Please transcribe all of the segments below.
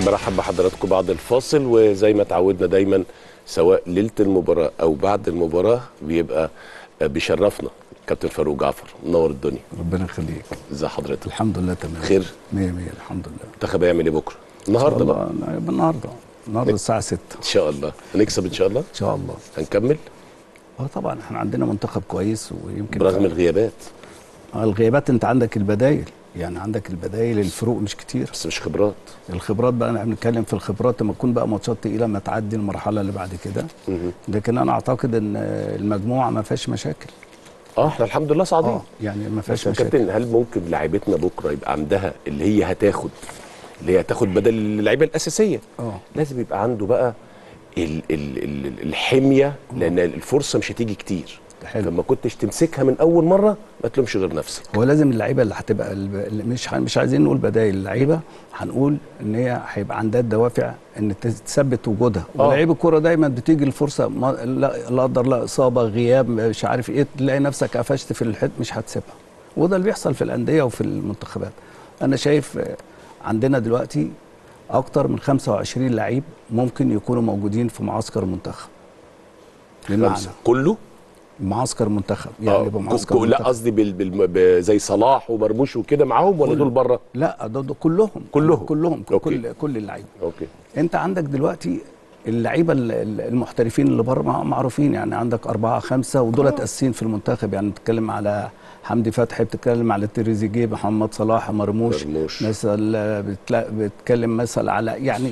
برحب بحضراتكم بعد الفاصل وزي ما تعودنا دايما سواء ليله المباراه او بعد المباراه بيبقى بيشرفنا كابتن فاروق جعفر منور الدنيا ربنا يخليك ازي حضرتك الحمد لله تمام خير 100 100 الحمد لله المنتخب هيعمل ايه بكره النهارده بقى بقى النهارده النهارده الساعه 6 ان شاء الله هنكسب ان شاء الله ان شاء الله هنكمل اه طبعا احنا عندنا منتخب كويس ويمكن برغم الغيابات آه، الغيابات انت عندك البدايل يعني عندك البدايل الفروق مش كتير بس مش خبرات الخبرات بقى احنا بنتكلم في الخبرات لما تكون بقى ماتشات تقيله ما تعدي المرحله اللي بعد كده مهم. لكن انا اعتقد ان المجموعه ما فيهاش مشاكل اه احنا الحمد لله صاعدين اه يعني ما بس فيهاش يا مشاكل كابتن هل ممكن لاعيبتنا بكره يبقى عندها اللي هي هتاخد اللي هي هتاخد بدل اللعيبه الاساسيه اه لازم يبقى عنده بقى ال ال ال الحميه لان الفرصه مش هتيجي كتير حلو فما كنتش تمسكها من اول مره ما تلومش غير نفسك هو لازم اللعيبه اللي هتبقى الب- اللي مش ه- مش عايزين نقول بدايل اللعيبه هنقول ان هي هيبقى عندها الدوافع ان تثبت وجودها آه. ولاعيب الكوره دايما بتيجي الفرصه ما لا لا قدر الله اصابه غياب مش عارف ايه تلاقي نفسك قفشت في الحت مش هتسيبها وده اللي بيحصل في الانديه وفي المنتخبات انا شايف آه، عندنا دلوقتي اكتر من 25 لعيب ممكن يكونوا موجودين في معسكر المنتخب بمعنى خمسة. كله معسكر منتخب يعني آه، يبقى ك- معسكر ك- لا منتخب. قصدي بال بال ب- زي صلاح ومرموش وكده معاهم ولا كله. دول بره لا ده ده كلهم كلهم. كلهم أوكي. كل كل اللعيبه اوكي انت عندك دلوقتي اللعيبه ال- ال- المحترفين اللي بره مع- معروفين يعني عندك أربعة خمسة ودول تأسين في المنتخب يعني بتتكلم على حمدي فتحي بتتكلم على تريزيجيه محمد صلاح مرموش مرموش. مثلا بتلا- بتتكلم مثلا على يعني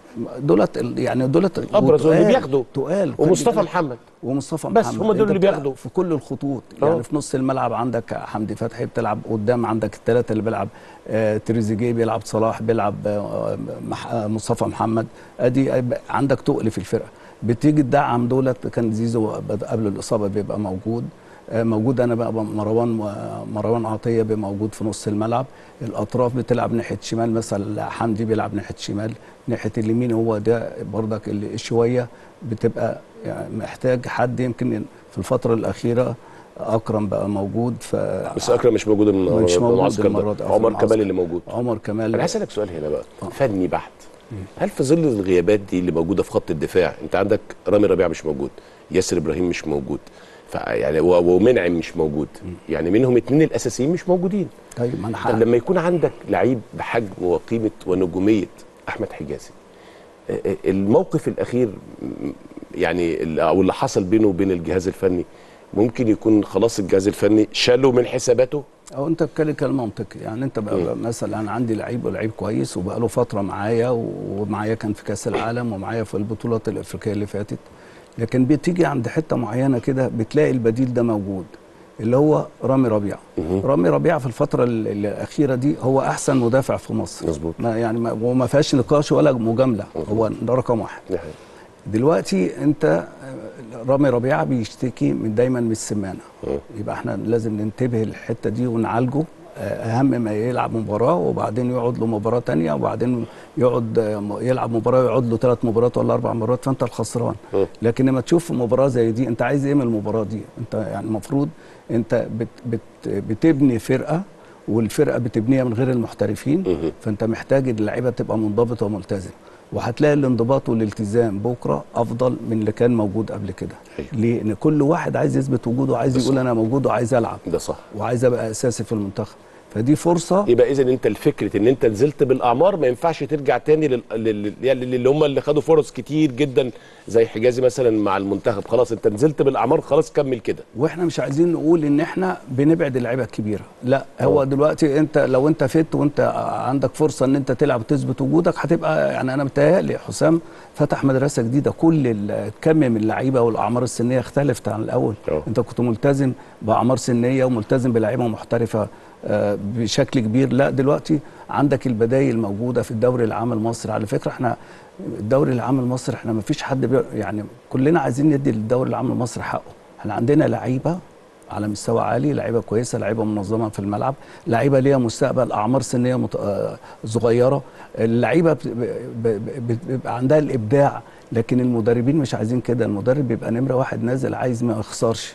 دولت ال- يعني دولت أبرز واللي وتقال- بياخدوا. تقال ومصطفى محمد ومصطفى بس محمد هم دول أنت اللي بتلعب بياخدوا. في كل الخطوط آه. يعني في نص الملعب عندك حمدي فتحي بتلعب قدام عندك الثلاثه اللي بيلعب آه تريزيجيه بيلعب صلاح بيلعب آه مح- آه، مصطفى محمد ادي عندك تقل في الفرقه بتيجي تدعم دولت كان زيزو بد- قبل الاصابه بيبقى موجود آه، موجود انا بقى مروان آه، مروان عطيه بيبقى موجود في نص الملعب الاطراف بتلعب ناحيه شمال مثلا حمدي بيلعب ناحيه شمال ناحيه اليمين هو ده برضك اللي شويه بتبقى يعني محتاج حد يمكن في الفتره الاخيره اكرم بقى موجود ف بس اكرم مش موجود من مش موجود المعسكر المرة ده دي، آه، عمر في المعسكر. كمال اللي موجود عمر كمال انا عايز اسالك سؤال هنا بقى آه. فني بحت هل في ظل الغيابات دي اللي موجوده في خط الدفاع انت عندك رامي ربيعه مش موجود ياسر ابراهيم مش موجود يعني و- ومنعم مش موجود يعني منهم اتنين الاساسيين مش موجودين طيب ما انا طب حق. لما يكون عندك لعيب بحجم وقيمه ونجوميه احمد حجازي آه، آه، الموقف الاخير م- يعني ال- او اللي حصل بينه وبين الجهاز الفني ممكن يكون خلاص الجهاز الفني شاله من حساباته او انت بتتكلم كلام منطقي يعني انت بقى بقى مثلا انا عندي لعيب ولعيب كويس وبقى له فتره معايا ومعايا كان في كاس العالم ومعايا في البطولات الافريقيه اللي فاتت لكن بتيجي عند حته معينه كده بتلاقي البديل ده موجود اللي هو رامي ربيعه مهم. رامي ربيعه في الفتره ال- الاخيره دي هو احسن مدافع في مصر مظبوط. ما يعني ما وما فيهاش نقاش ولا مجامله هو ده رقم واحد دي حقيقة. دلوقتي انت آه، رامي ربيعه بيشتكي من دايما من السمانه مم. يبقى احنا لازم ننتبه للحته دي ونعالجه آه، اهم ما يلعب مباراه وبعدين يقعد له مباراه تانية وبعدين يقعد آه، م- يلعب مباراه يقعد له ثلاث مباريات ولا اربع مرات فانت الخسران مم. لكن لما تشوف مباراه زي دي انت عايز ايه من المباراه دي انت يعني المفروض انت بت بت بتبني فرقه والفرقه بتبنيها من غير المحترفين مهم. فانت محتاج اللعيبه تبقى منضبط وملتزم وهتلاقي الانضباط والالتزام بكره افضل من اللي كان موجود قبل كده أيوة. ليه ان كل واحد عايز يثبت وجوده وعايز بس- يقول انا موجود وعايز العب ده صح وعايز ابقى اساسي في المنتخب فدي فرصه يبقى اذا انت الفكره ان انت نزلت بالاعمار ما ينفعش ترجع تاني لل... لل... يعني اللي هم اللي خدوا فرص كتير جدا زي حجازي مثلا مع المنتخب خلاص انت نزلت بالاعمار خلاص كمل كده واحنا مش عايزين نقول ان احنا بنبعد اللعيبه الكبيره لا هو أوه. دلوقتي انت لو انت فت وانت عندك فرصه ان انت تلعب وتثبت وجودك هتبقى يعني انا متهيألي حسام فتح مدرسه جديده كل ال- كم من اللعيبه والاعمار السنيه اختلفت عن الاول أوه. انت كنت ملتزم باعمار سنيه وملتزم بلعيبه محترفه آه، بشكل كبير لا دلوقتي عندك البدايل موجوده في الدوري العام المصري على فكره احنا الدوري العام المصري احنا ما فيش حد بي يعني كلنا عايزين ندي للدوري العام المصري حقه احنا عندنا لعيبه على مستوى عالي لعيبه كويسه لعيبه منظمه في الملعب لعيبه ليها مستقبل اعمار سنيه مت... آه، صغيره اللعيبه بت- ب- ب- ب- بيبقى عندها الابداع لكن المدربين مش عايزين كده المدرب بيبقى نمره واحد نازل عايز ما يخسرش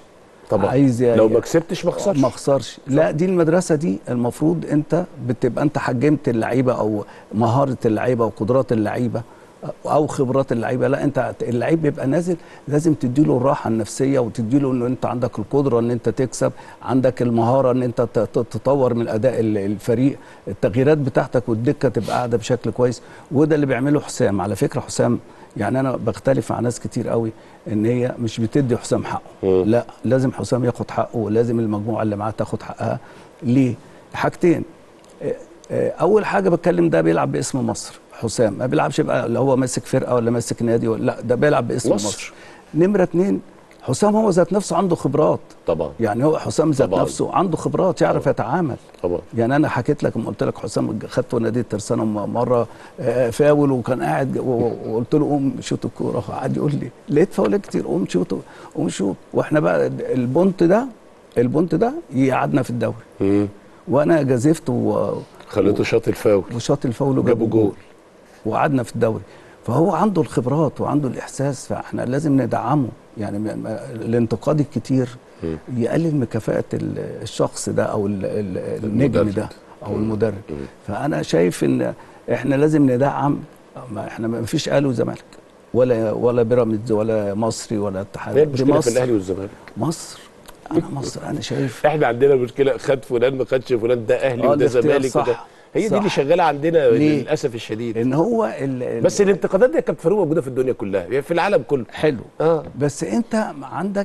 طبعا عايز ي- لو ما كسبتش ما خسرش ما خسرش لا دي المدرسه دي المفروض انت بتبقى انت حجمت اللعيبه او مهاره اللعيبه وقدرات اللعيبه او خبرات اللعيبه لا انت اللعيب بيبقى نازل لازم تديله الراحه النفسيه وتديله ان انت عندك القدره ان انت تكسب عندك المهاره ان انت ت- ت- تطور من اداء ال- الفريق التغييرات بتاعتك والدكه تبقى قاعده بشكل كويس وده اللي بيعمله حسام على فكره حسام يعني انا بختلف مع ناس كتير قوي ان هي مش بتدي حسام حقه مم. لا لازم حسام ياخد حقه ولازم المجموعه اللي معاه تاخد حقها ليه حاجتين آه، آه، اول حاجه بتكلم ده بيلعب باسم مصر حسام ما بيلعبش بقى اللي هو ماسك فرقه ولا ماسك نادي ولا لا ده بيلعب باسم مصر. مصر, مصر. نمره اتنين حسام هو ذات نفسه عنده خبرات طبعا يعني هو حسام ذات طبعاً. نفسه عنده خبرات يعرف يتعامل طبعا يعني انا حكيت لك لما قلت لك حسام خدته نادي الترسانه م- مره آه، فاول وكان قاعد و- و- وقلت له قوم شوط الكوره قعد يقول لي لقيت فاولات كتير قوم شوط قوم شوط واحنا بقى البونت ده البونت ده يقعدنا في الدوري مم. وانا جازفت و- خليته شاط الفاول وشاط الفاول جابوا وجابوا جول. جول وقعدنا في الدوري فهو عنده الخبرات وعنده الاحساس فاحنا لازم ندعمه يعني م- م- الانتقاد الكتير مم. يقلل من كفاءه ال- الشخص ده او ال- ال- النجم المدرب. ده او المدرب مم. فانا شايف ان احنا لازم ندعم ما احنا ما فيش اهلي وزمالك ولا ولا بيراميدز ولا مصري ولا اتحاد هي دي المشكله في مصر الاهلي والزمالك مصر انا مصر انا شايف احنا عندنا مشكله خد فلان ما خدش فلان ده اهلي آه، وده الاختيار زمالك صح. وده هي دي صح. اللي شغاله عندنا ليه؟ للاسف الشديد ان هو ال- ال- بس الانتقادات دي يا كابتن فاروق موجوده في الدنيا كلها هي في العالم كله حلو اه بس انت عندك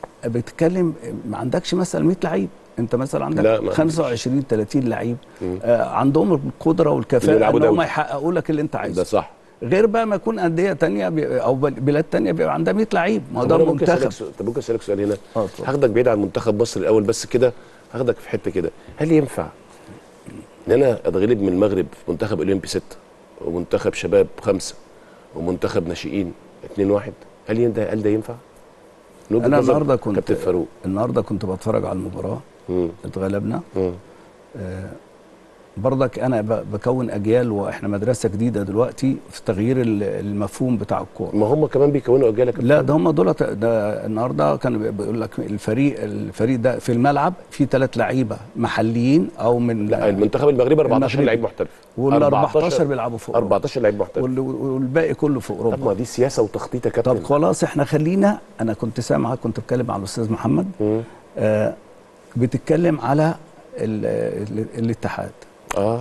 بتتكلم ما عندكش مثلا 100 لعيب انت مثلا عندك لا، ما 25 30 لعيب مم. آه عندهم القدره اللي والكفاءه بيلعبوا ان هم دوري. يحققوا لك اللي انت ده عايزه صح غير بقى ما يكون انديه تانية بي- او بل- بلاد تانية بيبقى عندها 100 لعيب ما هو طب ده أنا ممكن أسألك منتخب سؤال- طب ممكن اسالك سؤال هنا اه اتفضل. هاخدك بعيد عن منتخب مصر الاول بس كده هاخدك في حته كده هل ينفع ان انا اتغلب من المغرب في منتخب اولمبي ستة ومنتخب شباب خمسة ومنتخب ناشئين 2 1 هل ين- ده هل ده ينفع؟ من وجهة انا نظر النهارده كنت كابتن فاروق النهارده كنت بتفرج على المباراه مم. اتغلبنا مم. آه برضك انا ب- بكون اجيال واحنا مدرسه جديده دلوقتي في تغيير ال- المفهوم بتاع الكوره ما هم كمان بيكونوا اجيال يا كابتن لا ده هم دول ده النهارده كان بي- بيقول لك الفريق الفريق ده في الملعب فيه ثلاث لعيبه محليين او من لا المنتخب المغربي 14 المغربي. لعيب محترف وال 14 بيلعبوا في اوروبا 14 لعيب محترف وال- والباقي كله في طب ما اوروبا دي سياسه وتخطيط يا كابتن طب خلاص احنا خلينا انا كنت سامع كنت بتكلم مع الاستاذ محمد مم. آه بتتكلم على ال ال الاتحاد اه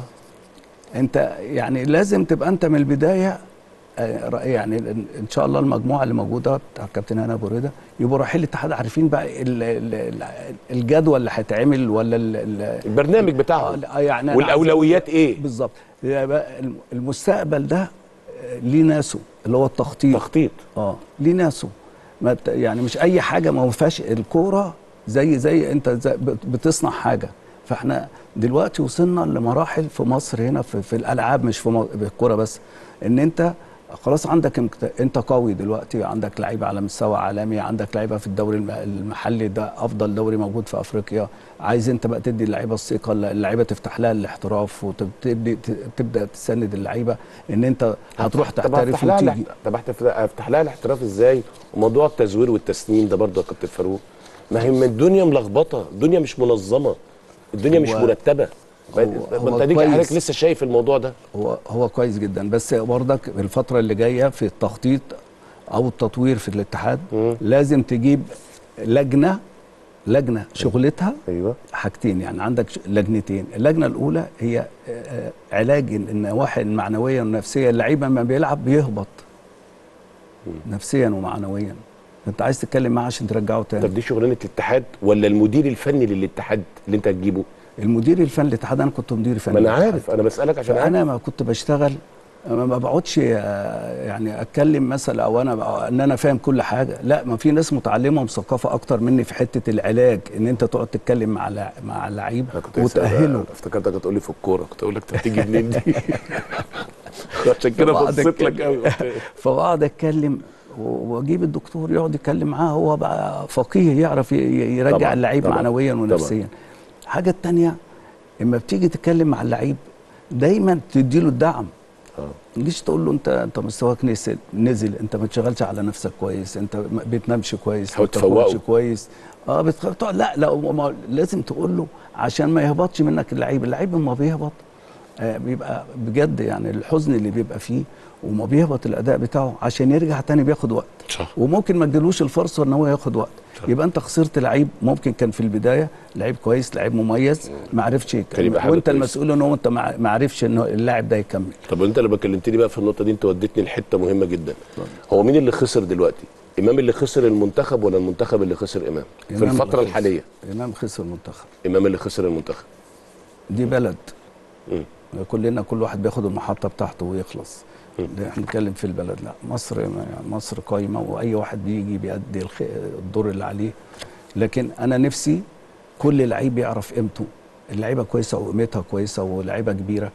انت يعني لازم تبقى انت من البدايه آه، رأي- يعني ان إن شاء الله المجموعه اللي موجوده بتاع الكابتن هنا ابو رضا يبقوا رايحين الاتحاد عارفين بقى ال- ال- ال- الجدول اللي هيتعمل ولا ال- ال- البرنامج آه، بتاعهم لا، يعني أنا والاولويات ايه عايز- بالظبط يبقى الم- المستقبل ده آه، ليه ناسه اللي هو التخطيط تخطيط اه ليه ناسه ما ت- يعني مش اي حاجه ما فيهاش الكوره زي زي انت زي بت- بتصنع حاجه فاحنا دلوقتي وصلنا لمراحل في مصر هنا في, في الالعاب مش في, م- في الكوره بس ان انت خلاص عندك امت- انت قوي دلوقتي عندك لعيبه على مستوى عالمي عندك لعيبه في الدوري الم- المحلي ده افضل دوري موجود في افريقيا عايز انت بقى تدي اللعيبه الثقه اللعيبه تفتح لها الاحتراف وتبتدي تبدا تسند اللعيبه ان انت هتروح طب تحترف هفتح لها وتيجي الاحت- طب هفتح- افتح لها الاحتراف ازاي وموضوع التزوير والتسنيم ده برضه يا كابتن فاروق ما هي ما الدنيا ملخبطه الدنيا مش منظمه الدنيا مش هو- مرتبه ما هو- ما هو انت ديك كويس. حضرتك لسه شايف الموضوع ده هو هو كويس جدا بس برضك الفترة اللي جاية في التخطيط أو التطوير في الاتحاد مم. لازم تجيب لجنة لجنة شغلتها ايوه حاجتين يعني عندك ش- لجنتين اللجنة الأولى هي آه، آه، علاج النواحي المعنوية والنفسية اللعيبة لما بيلعب بيهبط نفسيا ومعنويا انت عايز تتكلم معاه عشان ترجعه تاني طب دي شغلانه الاتحاد ولا المدير الفني للاتحاد اللي انت هتجيبه المدير الفني للاتحاد انا كنت مدير فني ما انا للاتحاد. عارف انا بسالك عشان عارف فانا ما كنت بشتغل ما ما بقعدش آه، يعني اتكلم مثلا او انا بقى- ان انا فاهم كل حاجه لا ما في ناس متعلمه ومثقفه اكتر مني في حته العلاج ان انت تقعد تتكلم مع لع- مع اللعيب انا كنت لسه- وتاهله افتكرتك هتقول لي في الكوره كنت اقول لك طب تيجي منين دي عشان كده فبقعد بصيت لك أتكلم. قوي فبقعد اتكلم و- واجيب الدكتور يقعد يتكلم معاه هو بقى فقيه يعرف ي- ي- يرجع طبعاً، اللعيب طبعاً، معنويا طبعاً. ونفسيا الحاجه الثانيه اما بتيجي تتكلم مع اللعيب دايما تديله الدعم اه ما تجيش تقول له انت انت مستواك نزل نزل انت ما تشتغلش على نفسك كويس انت ما بتنامش كويس حاول ما بتاكلش تفوقه. كويس اه بتخاف تقعد لا لا ما لازم تقول له عشان ما يهبطش منك اللعيب اللعيب لما بيهبط آه بيبقى بجد يعني الحزن اللي بيبقى فيه وما بيهبط الاداء بتاعه عشان يرجع تاني بياخد وقت صح. وممكن ما تديلوش الفرصه ان هو ياخد وقت صح. يبقى انت خسرت لعيب ممكن كان في البدايه لعيب كويس لعيب مميز ما عرفش كان يبقى حاجة وانت كويسة. المسؤول ان هو انت ما ما عرفش ان هو اللاعب ده يكمل طب انت لما كلمتني بقى في النقطه دي انت وديتني لحته مهمه جدا هو مين اللي خسر دلوقتي امام اللي خسر المنتخب ولا المنتخب اللي خسر امام في إمام الفتره خسر. الحاليه امام خسر المنتخب امام اللي خسر المنتخب دي بلد مم. كلنا كل واحد بياخد المحطه بتاعته ويخلص مم. ده احنا بنتكلم في البلد لا مصر مصر قايمه واي واحد بيجي بيأدي الخ- الدور اللي عليه لكن انا نفسي كل لعيب يعرف قيمته اللعيبه كويسه وقيمتها كويسه ولاعيبه كبيره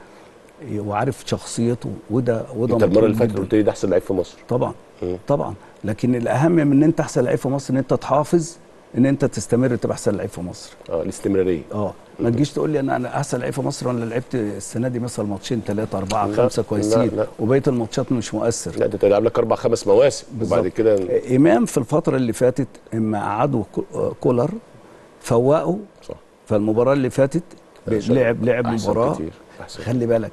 وعارف شخصيته وده وده انت المره مطلوب اللي فاتت جداً. قلت لي ده احسن لعيب في مصر طبعا مم. طبعا لكن الاهم من ان انت احسن لعيب في مصر ان انت تحافظ ان انت تستمر تبقى احسن لعيب في مصر اه الاستمراريه اه ما تجيش تقول لي انا انا احسن لعيب في مصر وانا لعبت السنه دي مثلا ماتشين ثلاثه اربعه لا، خمسه لا، كويسين لا. وبقيه الماتشات مش مؤثر لا انت تلعب لك اربع خمس مواسم وبعد بالظبط. كده امام في الفتره اللي فاتت اما قعدوا كو- كولر فوقوا صح فالمباراه اللي فاتت أحسن- لعب لعب أحسن مباراه كتير. أحسن. خلي بالك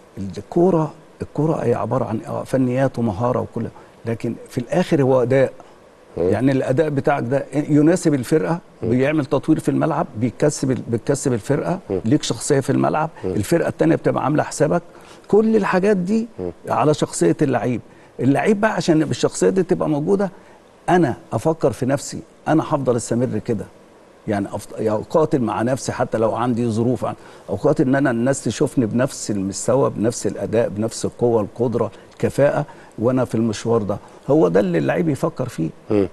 الكوره الكوره هي عباره عن آه فنيات ومهاره وكل لكن في الاخر هو اداء يعني الاداء بتاعك ده يناسب الفرقه بيعمل تطوير في الملعب بيكسب بتكسب الفرقه ليك شخصيه في الملعب الفرقه الثانيه بتبقى عامله حسابك كل الحاجات دي على شخصيه اللعيب اللعيب بقى عشان الشخصيه دي تبقى موجوده انا افكر في نفسي انا هفضل استمر كده يعني أفضل يعني اقاتل مع نفسي حتى لو عندي ظروف او اقاتل ان انا الناس تشوفني بنفس المستوى بنفس الاداء بنفس القوه القدره الكفاءه وانا في المشوار ده هو ده اللي اللعيب يفكر فيه مم.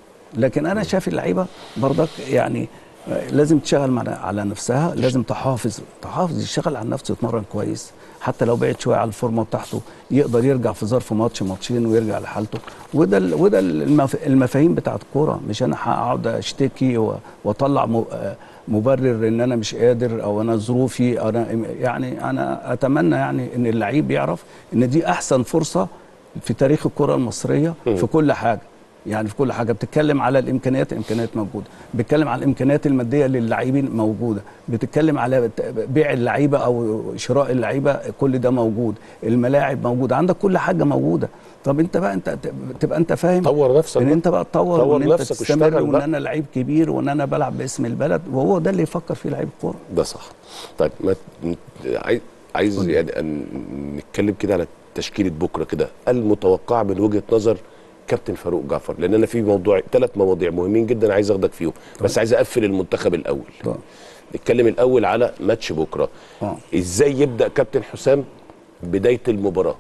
لكن انا شايف اللعيبه برضك يعني آه، لازم تشتغل مع- على نفسها لازم تحافظ تحافظ يشتغل على نفسه يتمرن كويس حتى لو بعد شويه على الفورمه بتاعته يقدر يرجع في ظرف ماتش ماتشين ويرجع لحالته وده ال- وده المف- المفاهيم بتاعت الكوره مش انا هقعد اشتكي و- واطلع م- آه، مبرر ان انا مش قادر او انا ظروفي انا يعني انا اتمنى يعني ان اللعيب يعرف ان دي احسن فرصه في تاريخ الكره المصريه في كل حاجه يعني في كل حاجه بتتكلم على الامكانيات الامكانيات موجوده بتتكلم على الامكانيات الماديه للاعبين موجوده بتتكلم على بت- بيع اللعيبه او شراء اللعيبه كل ده موجود الملاعب موجوده عندك كل حاجه موجوده طب انت بقى انت ت- تبقى انت فاهم طور نفسك ان بقى. انت بقى تطور طور وان انت نفسك تستمر واشتغل وان بقى. انا لعيب كبير وان انا بلعب باسم البلد وهو ده اللي يفكر فيه لعيب الكوره ده صح طيب ما م- عايز عايز يعني أن نتكلم كده على تشكيله بكره كده المتوقع من وجهه نظر كابتن فاروق جعفر لان انا في موضوع ثلاث مواضيع مهمين جدا عايز اخدك فيهم بس عايز اقفل المنتخب الاول طبعا. نتكلم الاول على ماتش بكره آه. ازاي يبدا كابتن حسام بدايه المباراه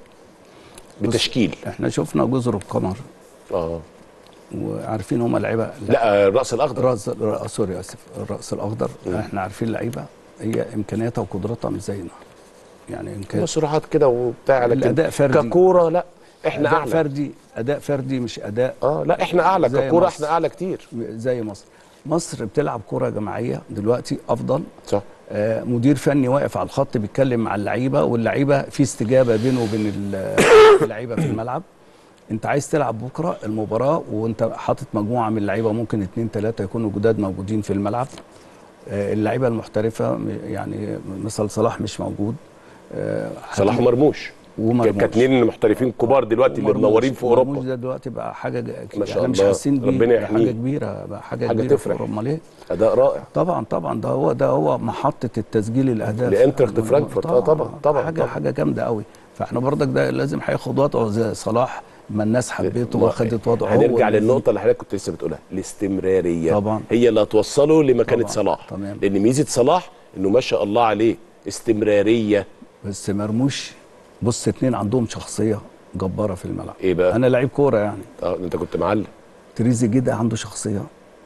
بتشكيل احنا شفنا جزر القمر اه وعارفين هم لعيبه لا الراس الاخضر راس را- سوري اسف الراس الاخضر احنا عارفين اللعيبه هي امكانياتها وقدراتها مش زينا يعني امكانيات سرعات كده وبتاع لكن الأداء فردي. ككوره لا احنا اداء اعلى فردي اداء فردي مش اداء اه لا احنا اعلى زي ككوره مصر. احنا اعلى كتير زي مصر مصر بتلعب كره جماعيه دلوقتي افضل صح آه، مدير فني واقف على الخط بيتكلم مع اللعيبه واللعيبه في استجابه بينه وبين ال- اللعيبه في الملعب انت عايز تلعب بكره المباراه وانت حاطط مجموعه من اللعيبه ممكن اتنين تلاته يكونوا جداد موجودين في الملعب آه، اللعيبه المحترفه م- يعني مثل صلاح مش موجود آه، صلاح هتلاقي- ومرموش ومرموش. كاتنين محترفين كبار دلوقتي اللي ومرموش. منورين في مرموش اوروبا ده دلوقتي بقى حاجه ج- ما شاء احنا مش الله. حاسين بيه ربنا ده حاجه يحميه. كبيره بقى حاجه, حاجة كبيره تفرح. في أوروبا. امال ايه اداء رائع طبعا طبعا ده هو ده هو محطه التسجيل الاهداف لإنترخت فرانكفورت. آه طبعا، طبعا، حاجه طبعا. حاجه جامده قوي فاحنا برضك ده لازم هياخد وضعه زي صلاح ما الناس حبيته ما- واخدت وضعه هو هنرجع اللي- للنقطه اللي حضرتك كنت لسه بتقولها الاستمراريه طبعا. هي اللي هتوصله لمكانه طبعا. صلاح تمام. لان ميزه صلاح انه ما شاء الله عليه استمراريه بس مرموش بص اتنين عندهم شخصيه جباره في الملعب ايه بقى؟ انا لعيب كوره يعني اه انت كنت معلم تريزيجيه ده عنده شخصيه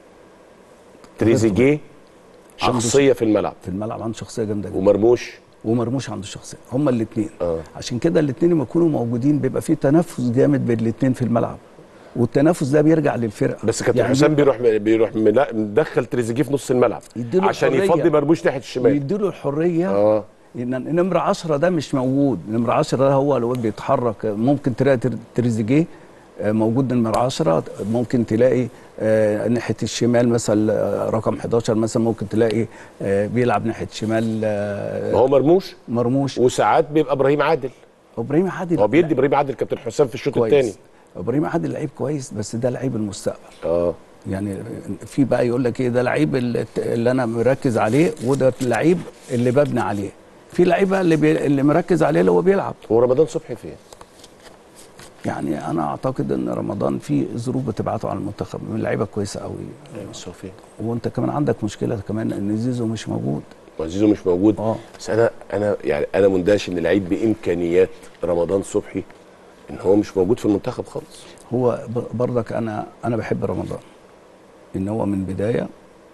تريزيجيه عنده شخصيه في الملعب في الملعب عنده شخصيه جامده جدا ومرموش ومرموش عنده شخصيه هما الاثنين آه. عشان كده الاثنين لما يكونوا موجودين بيبقى في تنافس جامد بين الاثنين في الملعب والتنافس ده بيرجع للفرقه بس كابتن يعني حسام بيروح بيروح ملا- مدخل تريزيجيه في نص الملعب يديله عشان الحرية. يفضي مرموش ناحيه الشمال ويديله الحريه اه ان نمره 10 ده مش موجود نمره 10 ده هو اللي بيتحرك ممكن تلاقي تر- تريزيجيه آه، موجود نمره 10 ممكن تلاقي آه ناحيه الشمال مثلا آه، رقم 11 مثلا ممكن تلاقي آه بيلعب ناحيه شمال ما آه هو مرموش مرموش وساعات بيبقى ابراهيم عادل ابراهيم عادل هو بيدي ابراهيم عادل كابتن حسام في الشوط الثاني كويس ابراهيم عادل لعيب كويس بس ده لعيب المستقبل اه يعني في بقى يقول لك ايه ده لعيب اللي, اللي انا مركز عليه وده اللعيب اللي ببني عليه في لعيبه اللي بي اللي مركز عليه اللي هو بيلعب هو رمضان صبحي فين؟ يعني انا اعتقد ان رمضان في ظروف بتبعته على المنتخب من لعيبه كويسه قوي بس هو فين؟ وانت كمان عندك مشكله كمان ان زيزو مش موجود وزيزو مش موجود اه بس انا انا يعني انا مندهش ان لعيب بامكانيات رمضان صبحي ان هو مش موجود في المنتخب خالص هو ب- برضك انا انا بحب رمضان ان هو من بدايه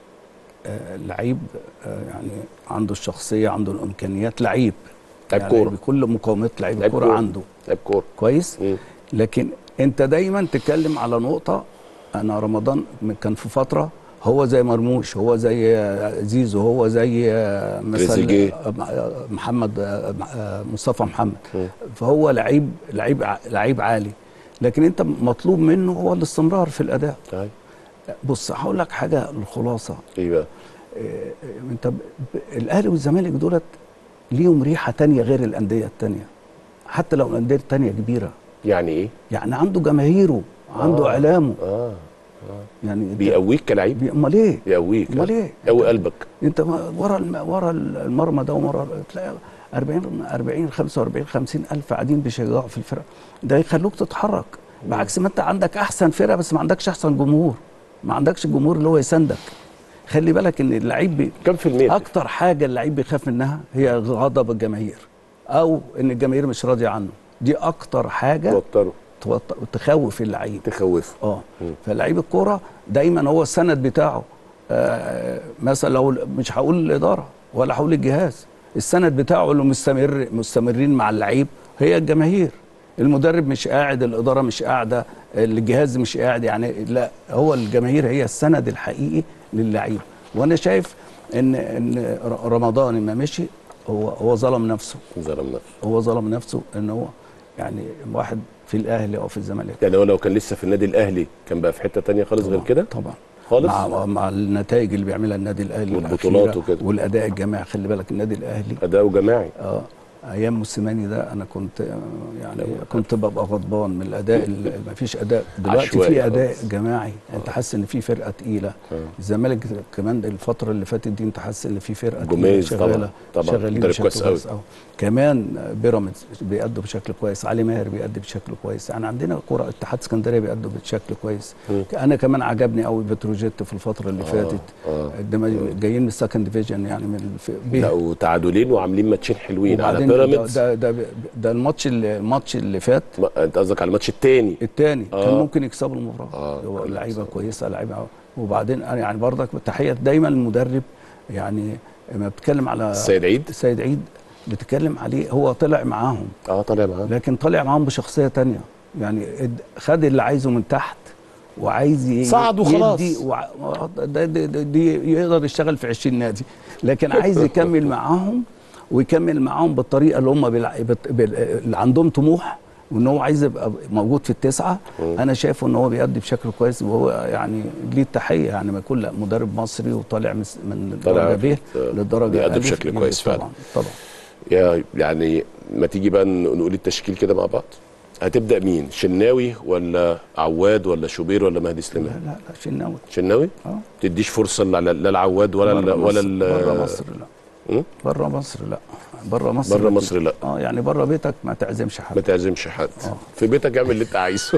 آه لعيب آه يعني عنده الشخصيه عنده الامكانيات لعيب لعيب يعني كورة. بكل مقومات لعيب لعيب الكوره كورة. عنده لعيب كوره كويس مم. لكن انت دايما تتكلم على نقطه انا رمضان كان في فتره هو زي مرموش هو زي زيزو هو زي تريزيجيه. مثلا محمد مصطفى محمد مم. فهو لعيب لعيب ع- لعيب عالي لكن انت مطلوب منه هو الاستمرار في الاداء طيب بص هقول لك حاجه الخلاصه ايه بقى؟ إيه، انت ب- ب- الاهلي والزمالك دولت ليهم ريحه تانية غير الانديه التانية حتى لو الانديه التانية كبيره يعني ايه؟ يعني عنده جماهيره عنده آه. اعلامه اه يعني انت- بيقويك كلاعب بي- امال ايه بيقويك امال ايه قوي قلبك انت ما- ورا الم... ورا المرمى ده ومرا تلاقي 40 40 45 50 الف قاعدين بيشجعوا في الفرقه ده يخلوك تتحرك بعكس ما انت عندك احسن فرقه بس ما عندكش احسن جمهور ما عندكش الجمهور اللي هو يساندك خلي بالك ان اللعيب بي... كم في المية؟ اكتر حاجه اللعيب بيخاف منها هي غضب الجماهير او ان الجماهير مش راضيه عنه دي اكتر حاجه توتره توت- تخوف اللعيب تخوفه اه مم. فلعيب الكوره دايما هو السند بتاعه آه مثلا لو مش هقول الاداره ولا هقول الجهاز السند بتاعه اللي مستمر مستمرين مع اللعيب هي الجماهير المدرب مش قاعد الاداره مش قاعده الجهاز مش قاعد يعني لا هو الجماهير هي السند الحقيقي للعيب وانا شايف ان ان ر- رمضان ما مشي هو هو ظلم نفسه ظلم نفسه هو ظلم نفسه ان هو يعني واحد في الاهلي او في الزمالك يعني هو لو كان لسه في النادي الاهلي كان بقى في حته تانية خالص غير طبعاً، كده طبعا خالص مع مع النتائج اللي بيعملها النادي الاهلي والبطولات الأخيرة وكده. والاداء الجماعي خلي بالك النادي الاهلي اداؤه جماعي اه ايام موسيماني ده انا كنت آه، يعني كنت ببقى غضبان من الاداء اللي ما فيش اداء دلوقتي عشوائي في اداء خالص. جماعي انت حاسس ان في فرقه تقيله آه. الزمالك كمان الفتره اللي فاتت دي انت حاسس ان في فرقه جوميز تقيلة طبعاً، شغاله طبعاً. شغالين مدرب بشكل كويس كويس أوي. قوي كمان بيراميدز بيأدوا بشكل كويس علي ماهر بيأدي بشكل كويس يعني عندنا كره اتحاد اسكندريه بيأدوا بشكل كويس مم. انا كمان عجبني قوي بتروجيت في الفتره اللي فاتت آه. ده جايين من السكند ديفيجن يعني من الف... بيه. لا وتعادلين وعاملين ماتشين حلوين على وبعدين بيراميدز ده ده, ده, ده الماتش اللي الماتش اللي فات ما- انت قصدك على الماتش التاني الثاني آه. كان ممكن يكسبوا المباراه آه، هو كان لعيبه يكسبوا. كويسه لعيبه وبعدين انا يعني برضك تحيه دايما المدرب يعني لما بتكلم على السيد عيد السيد عيد بتكلم عليه هو طلع معاهم اه طالع معاه لكن طلع معاهم بشخصيه تانية يعني اد- خد اللي عايزه من تحت وعايز ي- صعد وخلاص. يدي وع- ده ده ده دي يقدر يشتغل في 20 نادي لكن عايز يكمل معاهم ويكمل معاهم بالطريقه اللي هم بيلع... بت... بال... اللي عندهم طموح وان هو عايز يبقى موجود في التسعه انا شايفه ان هو بيأدي بشكل كويس وهو يعني ليه التحيه يعني ما يكون لا مدرب مصري وطالع من من طالع الدرجه ب في- للدرجه بيأدي ألف. بشكل كويس فعلا. طبعا طبعا يا يعني ما تيجي بقى ن- نقول التشكيل كده مع بعض هتبدا مين شناوي ولا عواد ولا شوبير ولا مهدي لا سليمان لا لا شناوي شناوي اه تديش فرصه لا لا العواد ولا ال- بره ولا مصر- بره ال- مصر لا م? بره مصر لا بره مصر بره لا. مصر لا اه يعني بره بيتك ما تعزمش ما حد تعزمش حد آه. في بيتك اعمل اللي انت عايزه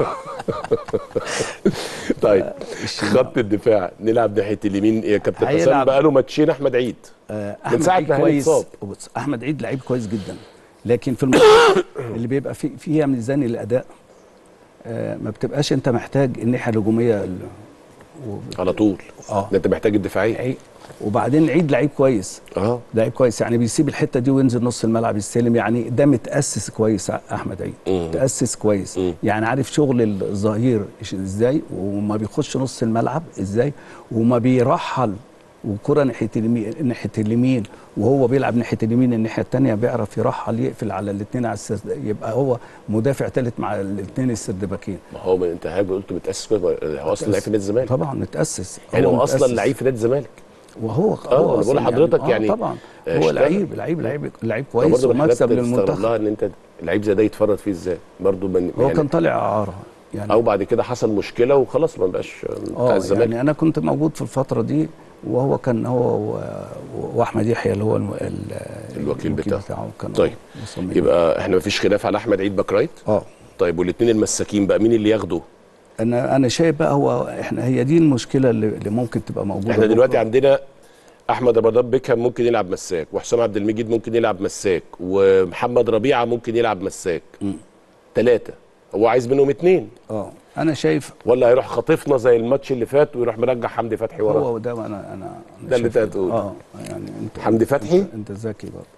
طيب خط الدفاع نلعب ناحيه اليمين يا كابتن حسام هيلعب- بقى له ماتشين احمد عيد آه من ساعة عيد ما هاني كويس اتصاب. بص، احمد عيد لعيب كويس جدا لكن في الماتشات اللي بيبقى في فيها ميزان الاداء آه ما بتبقاش انت محتاج الناحيه الهجوميه ال- و- على طول اه ده انت محتاج الدفاعيه عيد- وبعدين عيد لعيب كويس اه لعيب كويس يعني بيسيب الحته دي وينزل نص الملعب يستلم يعني ده متاسس كويس احمد عيد مم. متاسس كويس مم. يعني عارف شغل الظهير إيش- ازاي وما بيخش نص الملعب ازاي وما بيرحل وكره ناحيه اليمين ناحيه اليمين وهو بيلعب ناحيه اليمين الناحيه الثانيه بيعرف يرحل يقفل على الاثنين على السد يبقى هو مدافع ثالث مع الاثنين السردباكين ما هو من انت حضرتك قلت متاسس كويس هو اصلا لعيب في نادي الزمالك طبعا متاسس يعني هو اصلا متأسس. لعيب في نادي الزمالك وهو آه، هو أنا بقول أصلاً لحضرتك آه يعني طبعا آه، هو اشتغل. لعيب لعيب لعيب لعيب كويس برضه من الحاجات ومكسب اللي تستغرب للمنتخب لها ان انت لعيب زي ده يتفرط فيه ازاي برضه من هو يعني كان طالع اعاره يعني او بعد كده حصل مشكله وخلاص ما بقاش بتاع اه الزمالك يعني انا كنت موجود في الفتره دي وهو كان هو و- واحمد يحيى اللي هو الم- ال- الوكيل بتاعه. كان طيب. مصمم. يبقى احنا ما فيش خلاف على احمد عيد باك رايت اه طيب والاثنين المساكين بقى مين اللي ياخده انا انا شايف بقى هو احنا هي دي المشكله اللي, اللي ممكن تبقى موجوده احنا دلوقتي بكرة. عندنا احمد رمضان بيكهام ممكن يلعب مساك وحسام عبد المجيد ممكن يلعب مساك ومحمد ربيعه ممكن يلعب مساك ثلاثه هو عايز منهم اثنين اه انا شايف ولا هيروح خاطفنا زي الماتش اللي فات ويروح مرجع حمدي فتحي وراه هو ده انا انا أنا ده اللي شايف أنت هتقوله. اه يعني انت حمدي فتحي؟ انت, انت ذكي برضه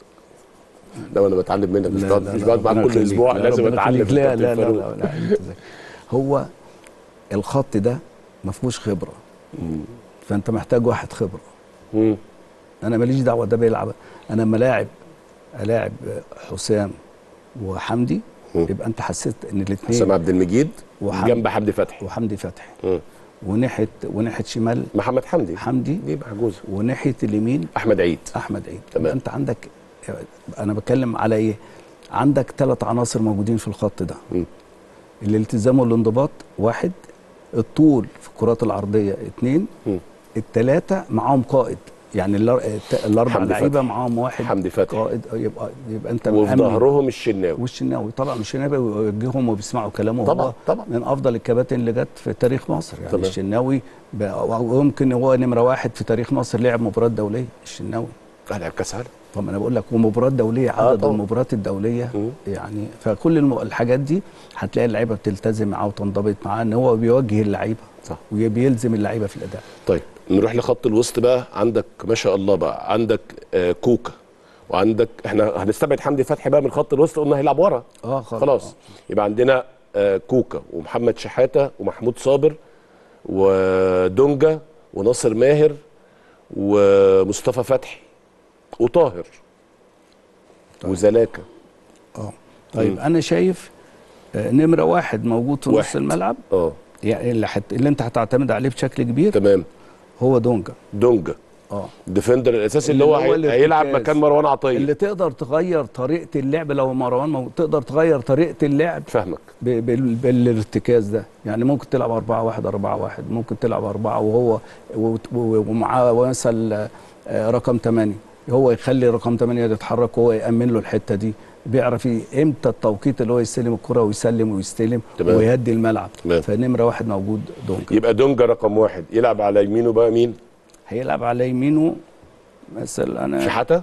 ده انا بتعلم منك مش لا، بقعد لا، مش لا، بقعد معاك ربنا كل يخليك. اسبوع لا، لازم ربنا اتعلم يخليك. لا من لا كابتن لا, فاروق. لا, لا انت ذكي. هو الخط ده ما فيهوش خبره فانت محتاج واحد خبره مم. انا ماليش دعوه ده بيلعب انا لما لاعب الاعب حسام وحمدي مم. يبقى انت حسيت ان حسام الاثنين عبد المجيد وحمدي. جنب حمدي فتحي وحمدي فتحي مم. وناحيه وناحيه شمال محمد حمدي حمدي دي محجوزه وناحيه اليمين احمد عيد احمد عيد تمام. يبقى انت عندك انا بتكلم على ايه عندك ثلاث عناصر موجودين في الخط ده مم. الالتزام والانضباط واحد الطول في الكرات العرضيه اثنين مم. الثلاثه معاهم قائد يعني الار- الت- الاربع حمدي لعيبه فتحي. معاهم واحد حمدي فتحي. قائد يبقى يبقى انت وفي مأمن. ظهرهم الشناوي والشناوي طبعا الشناوي ويوجههم وبيسمعوا كلامه طبعاً، هو طبعاً. من افضل الكباتن اللي جت في تاريخ مصر يعني تمام. الشناوي ب- ويمكن هو نمره واحد في تاريخ مصر لعب مباراه دوليه الشناوي لعب كاس عالم طب انا بقول لك ومباراه دوليه آه عدد طبعاً. المباريات الدوليه مم. يعني فكل الم- الحاجات دي هتلاقي اللعيبه بتلتزم معاه وتنضبط معاه ان هو بيوجه اللعيبه صح وبيلزم اللعيبه في الاداء طيب نروح لخط الوسط بقى عندك ما شاء الله بقى عندك آه كوكا وعندك احنا هنستبعد حمدي فتحي بقى من خط الوسط قلنا هيلعب ورا اه خلاص خلاص يبقى عندنا آه كوكا ومحمد شحاته ومحمود صابر ودونجا وناصر ماهر ومصطفى فتحي وطاهر وزلاكا اه طيب انا شايف آه، نمره واحد موجود في نص واحد. الملعب اه يعني اللي, حت... اللي انت هتعتمد عليه بشكل كبير تمام هو دونجا دونجا اه الديفندر الاساسي اللي, اللي هو هو هي- هيلعب الارتكاز. مكان مروان عطيه اللي تقدر تغير طريقه اللعب لو مروان مو... تقدر تغير طريقه اللعب فاهمك ب... بال... بالارتكاز ده يعني ممكن تلعب 4 1 4 1 ممكن تلعب 4 وهو و... و... ومعاه مثلا آه، رقم 8 هو يخلي رقم 8 يتحرك وهو يأمن له الحته دي بيعرف ي- امتى التوقيت اللي هو يستلم الكره ويسلم ويستلم تمام. ويهدي الملعب تمام. فنمره واحد موجود دونجا يبقى دونجا رقم واحد يلعب على يمينه بقى مين؟ هيلعب على يمينه مثلا انا شحاته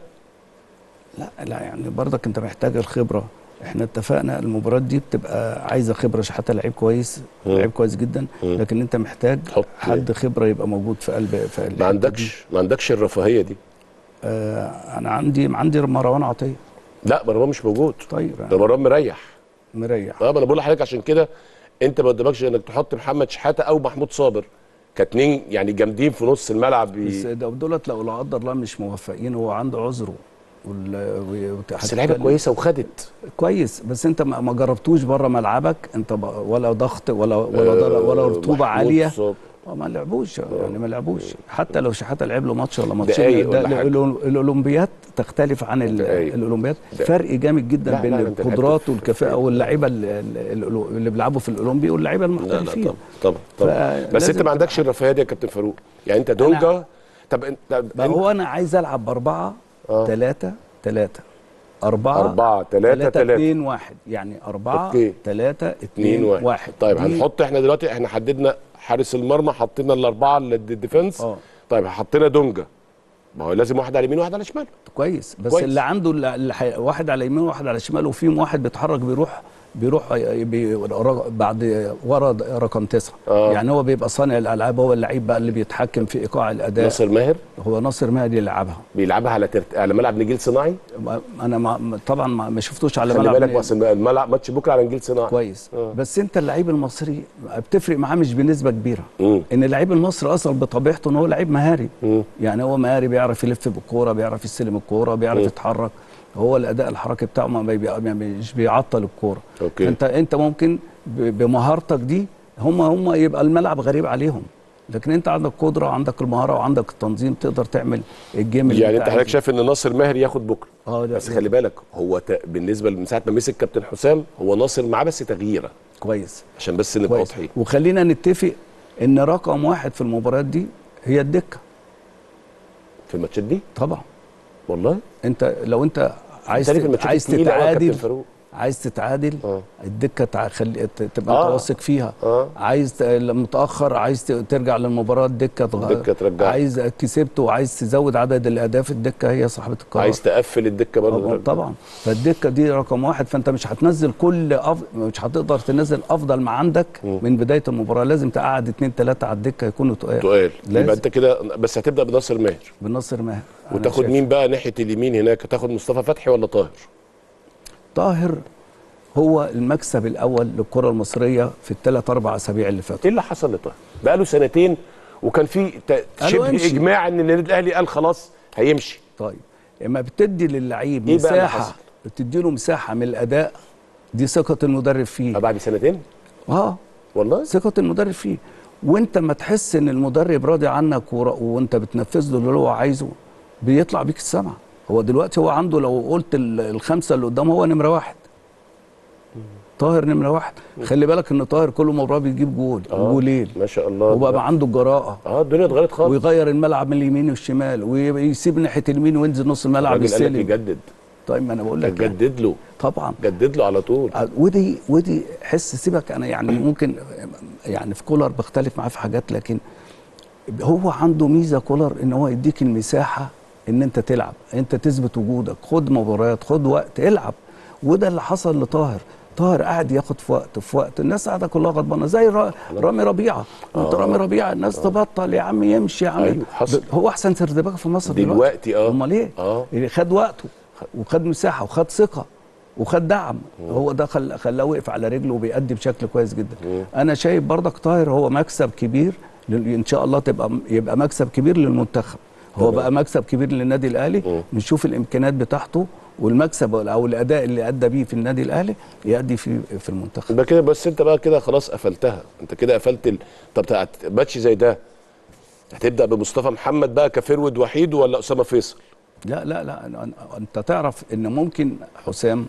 لا لا يعني برضك انت محتاج الخبره احنا اتفقنا المباراه دي بتبقى عايزه خبره حتى لعيب كويس مم. لعيب كويس جدا مم. لكن انت محتاج تحط- حد خبره يبقى موجود في قلب في الحتة ما دي. عندكش ما عندكش الرفاهيه دي آه انا عندي عندي مروان عطيه لا مروان مش موجود طيب ده يعني مروان مريح مريح اه ما انا بقول لحضرتك عشان كده انت ما قدامكش انك تحط محمد شحاته او محمود صابر كاتنين يعني جامدين في نص الملعب بي... بس ده- دولت لو لا قدر الله مش موفقين هو عنده عذره وال... و- بس لعيبه هتتكلم- كويسه وخدت كويس بس انت ما ما جربتوش بره ملعبك انت ب... ولا ضغط ولا ولا آه، ولا رطوبه محمود عاليه صابر. اه ما لعبوش يعني ما لعبوش حتى لو شحاته لعب له ماتش ولا ماتشين دقايق ده- ولا ده حاجة. الأول- الاولمبيات تختلف عن ال- دقايق. الاولمبيات دقايق. فرق جامد جدا لا، بين لا، انت القدرات لعبت في- والكفاءه واللعيبه ال- ال- ال- اللي بيلعبوا في الاولمبي واللعيبه لا لا المحترفين طبعا طبعا طبعا بس فلازم انت ما عندكش الرفاهيه دي يا كابتن فاروق يعني انت دونجا طب انت طب بقى انت هو انا عايز العب باربعه آه. ثلاثه ثلاثه أربعة أربعة ثلاثة ثلاثة ثلاثة اتنين واحد يعني أربعة أوكي. ثلاثة اتنين اتنين واحد. واحد طيب دي- هنحط احنا دلوقتي احنا حددنا حارس المرمى حطينا الاربعه اللي الديفنس اه طيب حطينا دونجا ما هو لازم واحد على اليمين وواحد على الشمال كويس بس كويس. اللي عنده اللي اللي حي... واحد على يمين وواحد على شمال وفيهم واحد بيتحرك بيروح بيروح ي- بي ر- بعد ورا رقم تسعه آه. يعني هو بيبقى صانع الالعاب هو اللعيب بقى اللي بيتحكم في ايقاع الاداء ناصر ماهر هو ناصر مهدي اللي لعبها بيلعبها على ترت... على ملعب نجيل صناعي انا ما طبعا ما ما شفتوش على خلي ملعب بالك نادي. اصل الملعب ماتش بكره على نجيل صناعي كويس آه. بس انت اللعيب المصري بتفرق معاه مش بنسبه كبيره مم. ان اللعيب المصري اصلا بطبيعته ان هو لعيب مهاري مم. يعني هو مهاري بيعرف يلف بالكوره بيعرف يستلم الكوره بيعرف مم. يتحرك هو الاداء الحركي بتاعه ما بي- ما مش بيعطل الكوره أوكي. انت انت ممكن ب- بمهارتك دي هم هم يبقى الملعب غريب عليهم لكن انت عندك قدره وعندك المهاره وعندك التنظيم تقدر تعمل الجيم اللي يعني انت حضرتك عايزه. شايف ان ناصر ماهر ياخد بكره اه لا، بس لا. خلي بالك هو ت... بالنسبه من ساعه ما مسك كابتن حسام هو ناصر معاه بس تغييره كويس عشان بس نبقى كويس واضحين وخلينا نتفق ان رقم واحد في المباريات دي هي الدكه في الماتشات دي طبعا والله انت لو انت عايز بالتالي في الماتشات عايز التقيلة أوي يا كابتن تتعادل فاروق. عايز تتعادل اه الدكه تع... خلي... ت- تبقى آه. انت واثق فيها اه عايز ت- لما متاخر عايز ت- ترجع للمباراه الدكه تغ... الدكة ترجعك. عايز كسبت وعايز تزود عدد الاهداف الدكه هي صاحبه القرار عايز تقفل الدكه برضه طبعا, ترجع. طبعا فالدكه دي رقم واحد فانت مش هتنزل كل أف... مش هتقدر تنزل افضل ما عندك مم. من بدايه المباراه لازم تقعد اثنين ثلاثه على الدكه يكونوا تقال تقال لازم. يبقى انت كده بس هتبدا بناصر ماهر بالنصر ماهر أنا وتاخد شايف. مين بقى ناحيه اليمين هناك تاخد مصطفى فتحي ولا طاهر طاهر هو المكسب الاول للكره المصريه في الثلاث اربع اسابيع اللي فاتوا ايه اللي حصل لطاهر بقى له سنتين وكان في ت- قالوا شبه امشي. اجماع ان النادي الاهلي قال خلاص هيمشي طيب اما بتدي للعيب إيه بقى اللي مساحه حصل؟ بتدي له مساحه من الاداء دي ثقه المدرب فيه بعد سنتين اه والله ثقه المدرب فيه وانت ما تحس ان المدرب راضي عنك ور- وانت بتنفذ له اللي هو عايزه بيطلع بيك السما هو دلوقتي هو عنده لو قلت ال- الخمسه اللي قدامه هو نمره واحد طاهر نمره واحد خلي بالك ان طاهر كل مباراه بيجيب جول آه. جولين ما شاء الله وبقى عنده الجراءه اه الدنيا اتغيرت خالص ويغير الملعب من اليمين والشمال ويسيب ناحيه اليمين وينزل نص الملعب الراجل قال لك يستلم يجدد طيب ما انا بقول لك يعني. جدد له طبعا جدد له على طول آه، ودي ودي حس سيبك انا يعني ممكن يعني في كولر بختلف معاه في حاجات لكن هو عنده ميزه كولر ان هو يديك المساحه ان انت تلعب انت تثبت وجودك خد مباريات خد وقت العب وده اللي حصل لطاهر طاهر قاعد ياخد في وقت في وقت الناس قاعده كلها غضبانه زي را- رامي ربيعه انت آه. رامي ربيعه الناس تبطل يا عم يمشي يا عم أيوه، حصل. هو احسن سردباك في مصر دلوقتي اه امال ايه؟ اه اللي خد وقته وخد مساحه وخد ثقه وخد دعم هو ده خل... خلاه وقف على رجله وبيأدي بشكل كويس جدا مم. انا شايف برضك طاهر هو مكسب كبير لل... ان شاء الله تبقى يبقى مكسب كبير للمنتخب هو تمام. بقى مكسب كبير للنادي الاهلي مم. نشوف الامكانيات بتاعته والمكسب او الاداء اللي ادى بيه في النادي الاهلي يأدي في في المنتخب يبقى كده بس انت بقى كده خلاص قفلتها انت كده قفلت ال... طب بتاعت ماتش زي ده هتبدا بمصطفى محمد بقى كفرود وحيد ولا اسامه فيصل لا لا لا أنا- أنا- انت تعرف ان ممكن حسام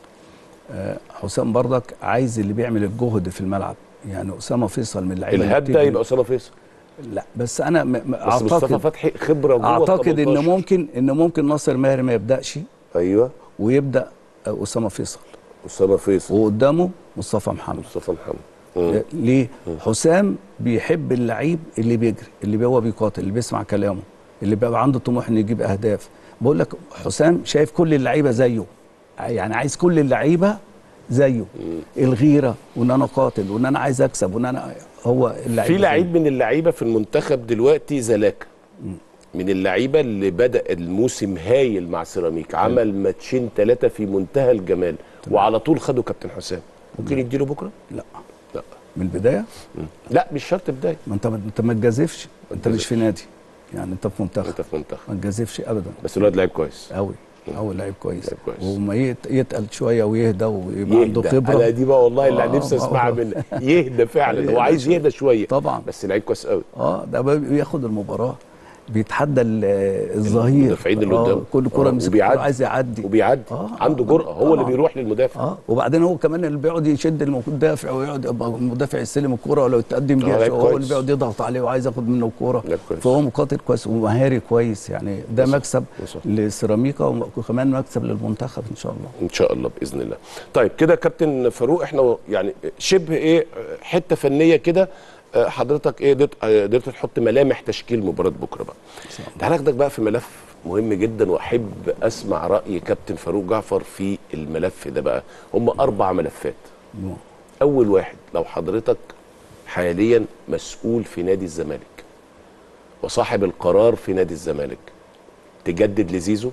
آه، حسام برضك عايز اللي بيعمل الجهد في الملعب يعني اسامه فيصل من اللعيبه اللي الهدى بتجري. يبقى اسامه فيصل لا بس انا م- م- بس مصطفى اعتقد فتحي خبره جوه اعتقد ان 18. ممكن ان ممكن ناصر ماهر ما يبداش ايوه ويبدا آه، اسامه فيصل اسامه فيصل وقدامه مصطفى محمد مصطفى محمد مم. ليه حسام بيحب اللعيب اللي بيجري اللي هو بيقاتل اللي بيسمع كلامه اللي بيبقى عنده طموح انه يجيب اهداف بقول لك حسام شايف كل اللعيبه زيه يعني عايز كل اللعيبه زيه الغيره وان انا قاتل وان انا عايز اكسب وان انا هو اللعيب في لعيب من اللعيبه في المنتخب دلوقتي زلاكا من اللعيبه اللي بدا الموسم هايل مع سيراميك عمل ماتشين ثلاثه في منتهى الجمال وعلى طول خدوا كابتن حسام ممكن يديله بكره لا لا من البدايه لا مش شرط بدايه ما انت انت ما تجازفش انت مش في نادي يعني انت في منتخب انت في منتخب ما تجازفش ابدا بس الواد لعيب كويس قوي قوي لعيب كويس لعيب كويس. وما يت- يتقل شويه ويهدى ويبقى عنده يهدى خبره انا دي بقى والله اللي آه، نفسي آه، اسمعها آه. منك يهدى فعلا هو يهدى عايز شوية. يهدى شويه طبعا بس لعيب كويس قوي اه ده بقى بياخد المباراه بيتحدى ال- الظهير المدافعين اللي آه، قدامه. كل كره آه، مسك وبيعدي. الكرة عايز يعدي وبيعدي آه، عنده آه، جرأه هو اللي طبعاً. بيروح للمدافع اه وبعدين هو كمان اللي بيقعد يشد المدافع ويقعد يبقى المدافع يستلم الكوره ولو يتقدم آه، بيها لعيب شوية، هو كويس. اللي بيقعد يضغط عليه وعايز ياخد منه الكوره لعيب كويس. فهو مقاتل كويس ومهاري كويس يعني ده وصل. مكسب وصل. لسيراميكا وكمان مكسب للمنتخب ان شاء الله ان شاء الله باذن الله طيب كده كابتن فاروق احنا يعني شبه ايه حته فنيه كده آه، حضرتك ايه قدرت آه، قدرت تحط ملامح تشكيل مباراه بكره بقى تعال اخدك بقى في ملف مهم جدا واحب اسمع راي كابتن فاروق جعفر في الملف ده بقى هم اربع ملفات اول واحد لو حضرتك حاليا مسؤول في نادي الزمالك وصاحب القرار في نادي الزمالك تجدد لزيزو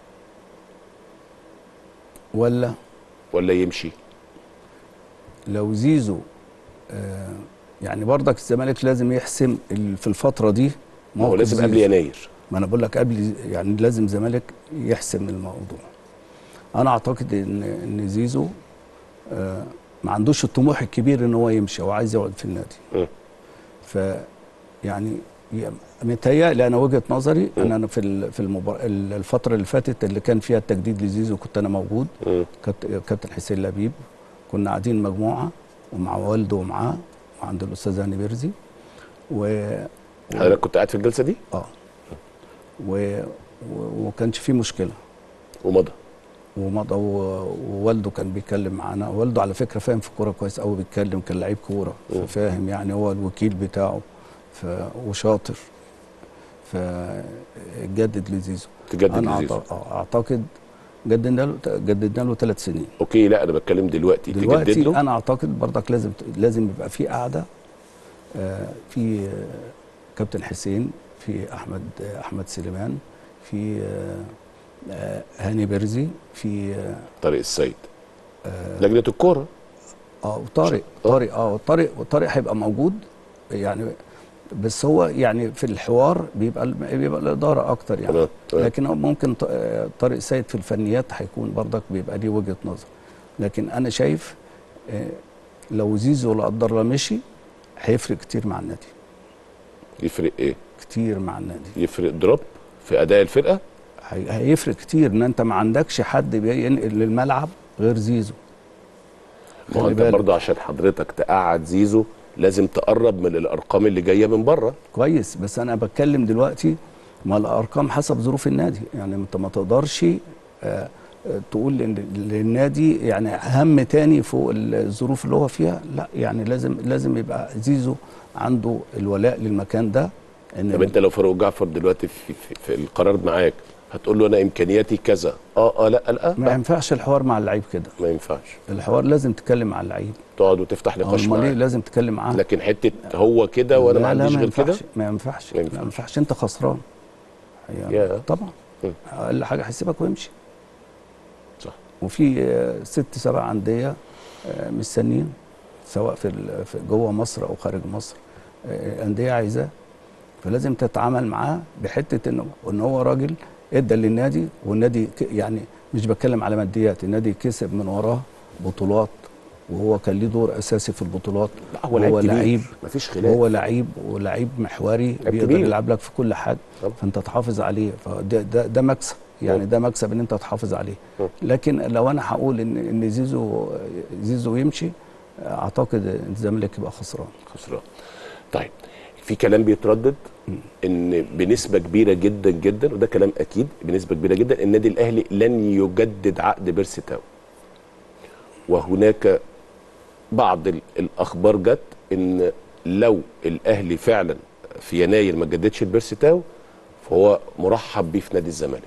ولا ولا يمشي لو زيزو آه يعني برضك الزمالك لازم يحسم ال- في الفتره دي ما هو موقف لازم قبل زيزو. يناير ما انا بقول لك قبل يعني لازم الزمالك يحسم الموضوع انا اعتقد ان ان زيزو آه ما عندوش الطموح الكبير ان هو يمشي هو عايز يقعد في النادي م. ف يعني ي- متهيألي انا وجهه نظري م. ان انا في ال- في المبار... ال- الفتره اللي فاتت اللي كان فيها التجديد لزيزو كنت انا موجود مم. كابت- كابتن حسين لبيب كنا قاعدين مجموعه ومع والده ومعاه وعند الاستاذ هاني بيرزي و حضرتك كنت قاعد في الجلسه دي اه و... و... وكانش في مشكله ومضى ومضى و- ووالده كان بيتكلم معانا والده على فكره فاهم في الكوره كويس قوي بيتكلم كان لعيب كوره مم. ففاهم يعني هو الوكيل بتاعه ف... وشاطر فجدد لزيزو تجدد انا لزيزو أعت- آه، اعتقد جددنا له جددنا له ثلاث سنين اوكي لا انا بتكلم دلوقتي, تجدد دلوقتي له انا اعتقد برضك لازم لازم يبقى في قعده آه، في آه، كابتن حسين في احمد آه، احمد سليمان في آه، آه، هاني برزي في اه طارق السيد آه، لجنه الكوره اه وطارق آه. طارق اه طارق وطارق هيبقى موجود يعني بس هو يعني في الحوار بيبقى ال- بيبقى الاداره اكتر يعني تمام تمام. لكن هو ممكن ط- آه، طارق سيد في الفنيات هيكون برضك بيبقى ليه وجهه نظر لكن انا شايف آه، لو زيزو لا قدر الله مشي هيفرق كتير مع النادي يفرق ايه كتير مع النادي يفرق دروب في اداء الفرقه هي- هيفرق كتير ان انت ما عندكش حد بينقل للملعب غير زيزو ما هو خلي انت بالك. برضه عشان حضرتك تقعد زيزو لازم تقرب من الارقام اللي جايه من بره كويس بس انا بتكلم دلوقتي ما الارقام حسب ظروف النادي يعني انت ما تقدرش آه، آه، تقول ان للنادي يعني هم تاني فوق الظروف اللي هو فيها لا يعني لازم لازم يبقى زيزو عنده الولاء للمكان ده ان طب انت لو فاروق جعفر دلوقتي في, في, في القرار معاك هتقول له انا امكانياتي كذا اه اه لا لا, ما لا ينفعش الحوار مع اللعيب كده ما ينفعش الحوار لازم تتكلم مع اللعيب تقعد وتفتح نقاش امال ايه معاه لازم تتكلم معاه لكن حته هو كده وانا ما لا لا عنديش ما غير كده ينفعش ما ينفعش ما ما ينفعش. ينفعش انت خسران يعني يا. طبعا م. اقل حاجه هيسيبك ويمشي صح وفي آه، ست سبع انديه آه، مستنيين سواء في ال- في جوه مصر او خارج مصر آه، انديه عايزاه فلازم تتعامل معاه بحته انه ان هو راجل ادى للنادي والنادي ك- يعني مش بتكلم على ماديات النادي كسب من وراه بطولات وهو كان ليه دور اساسي في البطولات لا هو لعيب هو كبير لعيب مفيش خلاف هو لعيب ولعيب محوري بيقدر كبير. يلعب لك في كل حاجه طبعا. فانت تحافظ عليه فده ده, ده مكسب يعني ده مكسب ان انت تحافظ عليه م. لكن لو انا هقول ان ان زيزو زيزو يمشي اعتقد ان الزمالك يبقى خسران خسران طيب في كلام بيتردد ان بنسبه كبيره جدا جدا وده كلام اكيد بنسبه كبيره جدا النادي الاهلي لن يجدد عقد بيرسي تاو وهناك بعض ال- الاخبار جت ان لو الاهلي فعلا في يناير ما جددش البيرسي تاو فهو مرحب بيه في نادي الزمالك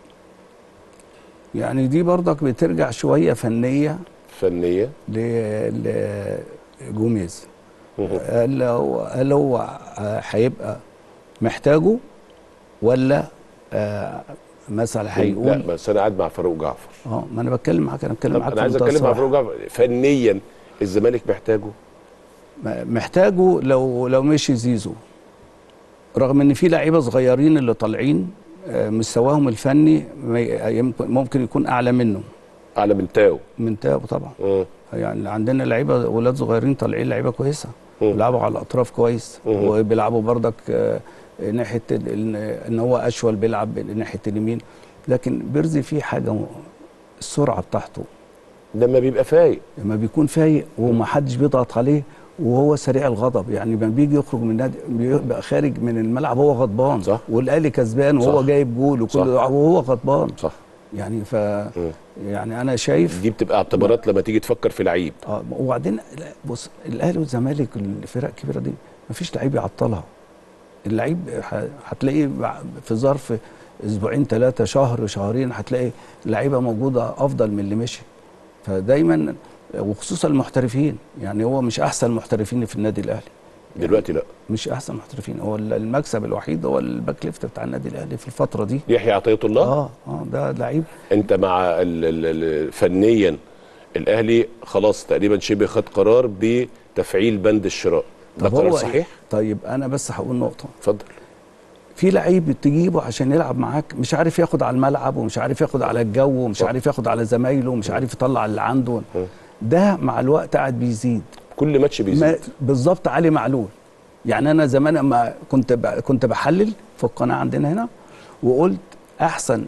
يعني دي برضك بترجع شويه فنيه فنيه ل- لجوميز هل هو هل هو هيبقى محتاجه ولا آه، مثلا لا هيقول بس انا قاعد مع فاروق جعفر اه ما انا بتكلم معاك انا بتكلم طب معاك انا عايز بمنتهى اتكلم مع الصراحة. فاروق جعفر فنيا الزمالك محتاجه محتاجه لو لو مشي زيزو رغم ان في لعيبه صغيرين اللي طالعين آه، مستواهم الفني ما ي- يمكن ممكن يكون اعلى منه اعلى من تاو من تاو طبعا مم. يعني عندنا لعيبه ولاد صغيرين طالعين لعيبه كويسه مم. بيلعبوا على الاطراف كويس مم. وبيلعبوا بردك آه، ناحيه ال- ال- ان هو اشول بيلعب ناحيه اليمين لكن بيرزي فيه حاجه م- السرعه بتاعته لما بيبقى فايق لما بيكون فايق ومحدش بيضغط عليه وهو سريع الغضب يعني لما بيجي يخرج من النادي بيبقى خارج من الملعب هو غضبان صح. والاهلي كسبان وهو صح. جايب جول صح. وكل وهو غضبان صح يعني ف مم. يعني انا شايف دي بتبقى اعتبارات لما تيجي تفكر في لعيب اه وبعدين لا، بص الاهلي والزمالك الفرق الكبيره دي مفيش لعيب يعطلها اللعيب ه- هتلاقيه بع- في ظرف اسبوعين ثلاثه شهر شهرين هتلاقي لعيبه موجوده افضل من اللي مشي فدايما وخصوصا المحترفين يعني هو مش احسن المحترفين في النادي الاهلي دلوقتي لا مش احسن محترفين هو المكسب الوحيد هو الباك ليفت بتاع النادي الاهلي في الفتره دي يحيى عطيه الله اه اه ده لعيب انت مع ال ال ال فنيا الاهلي خلاص تقريبا شبه خد قرار بتفعيل بند الشراء ده طب قرار هو صحيح طيب انا بس هقول نقطه اتفضل في لعيب تجيبه عشان يلعب معاك مش عارف ياخد على الملعب ومش عارف ياخد على الجو ومش صح. عارف ياخد على زمايله ومش عارف يطلع اللي عنده ده مع الوقت قاعد بيزيد كل ماتش ما- بيزيد بالظبط علي معلول يعني انا زمان اما كنت ب... كنت بحلل في القناه عندنا هنا وقلت احسن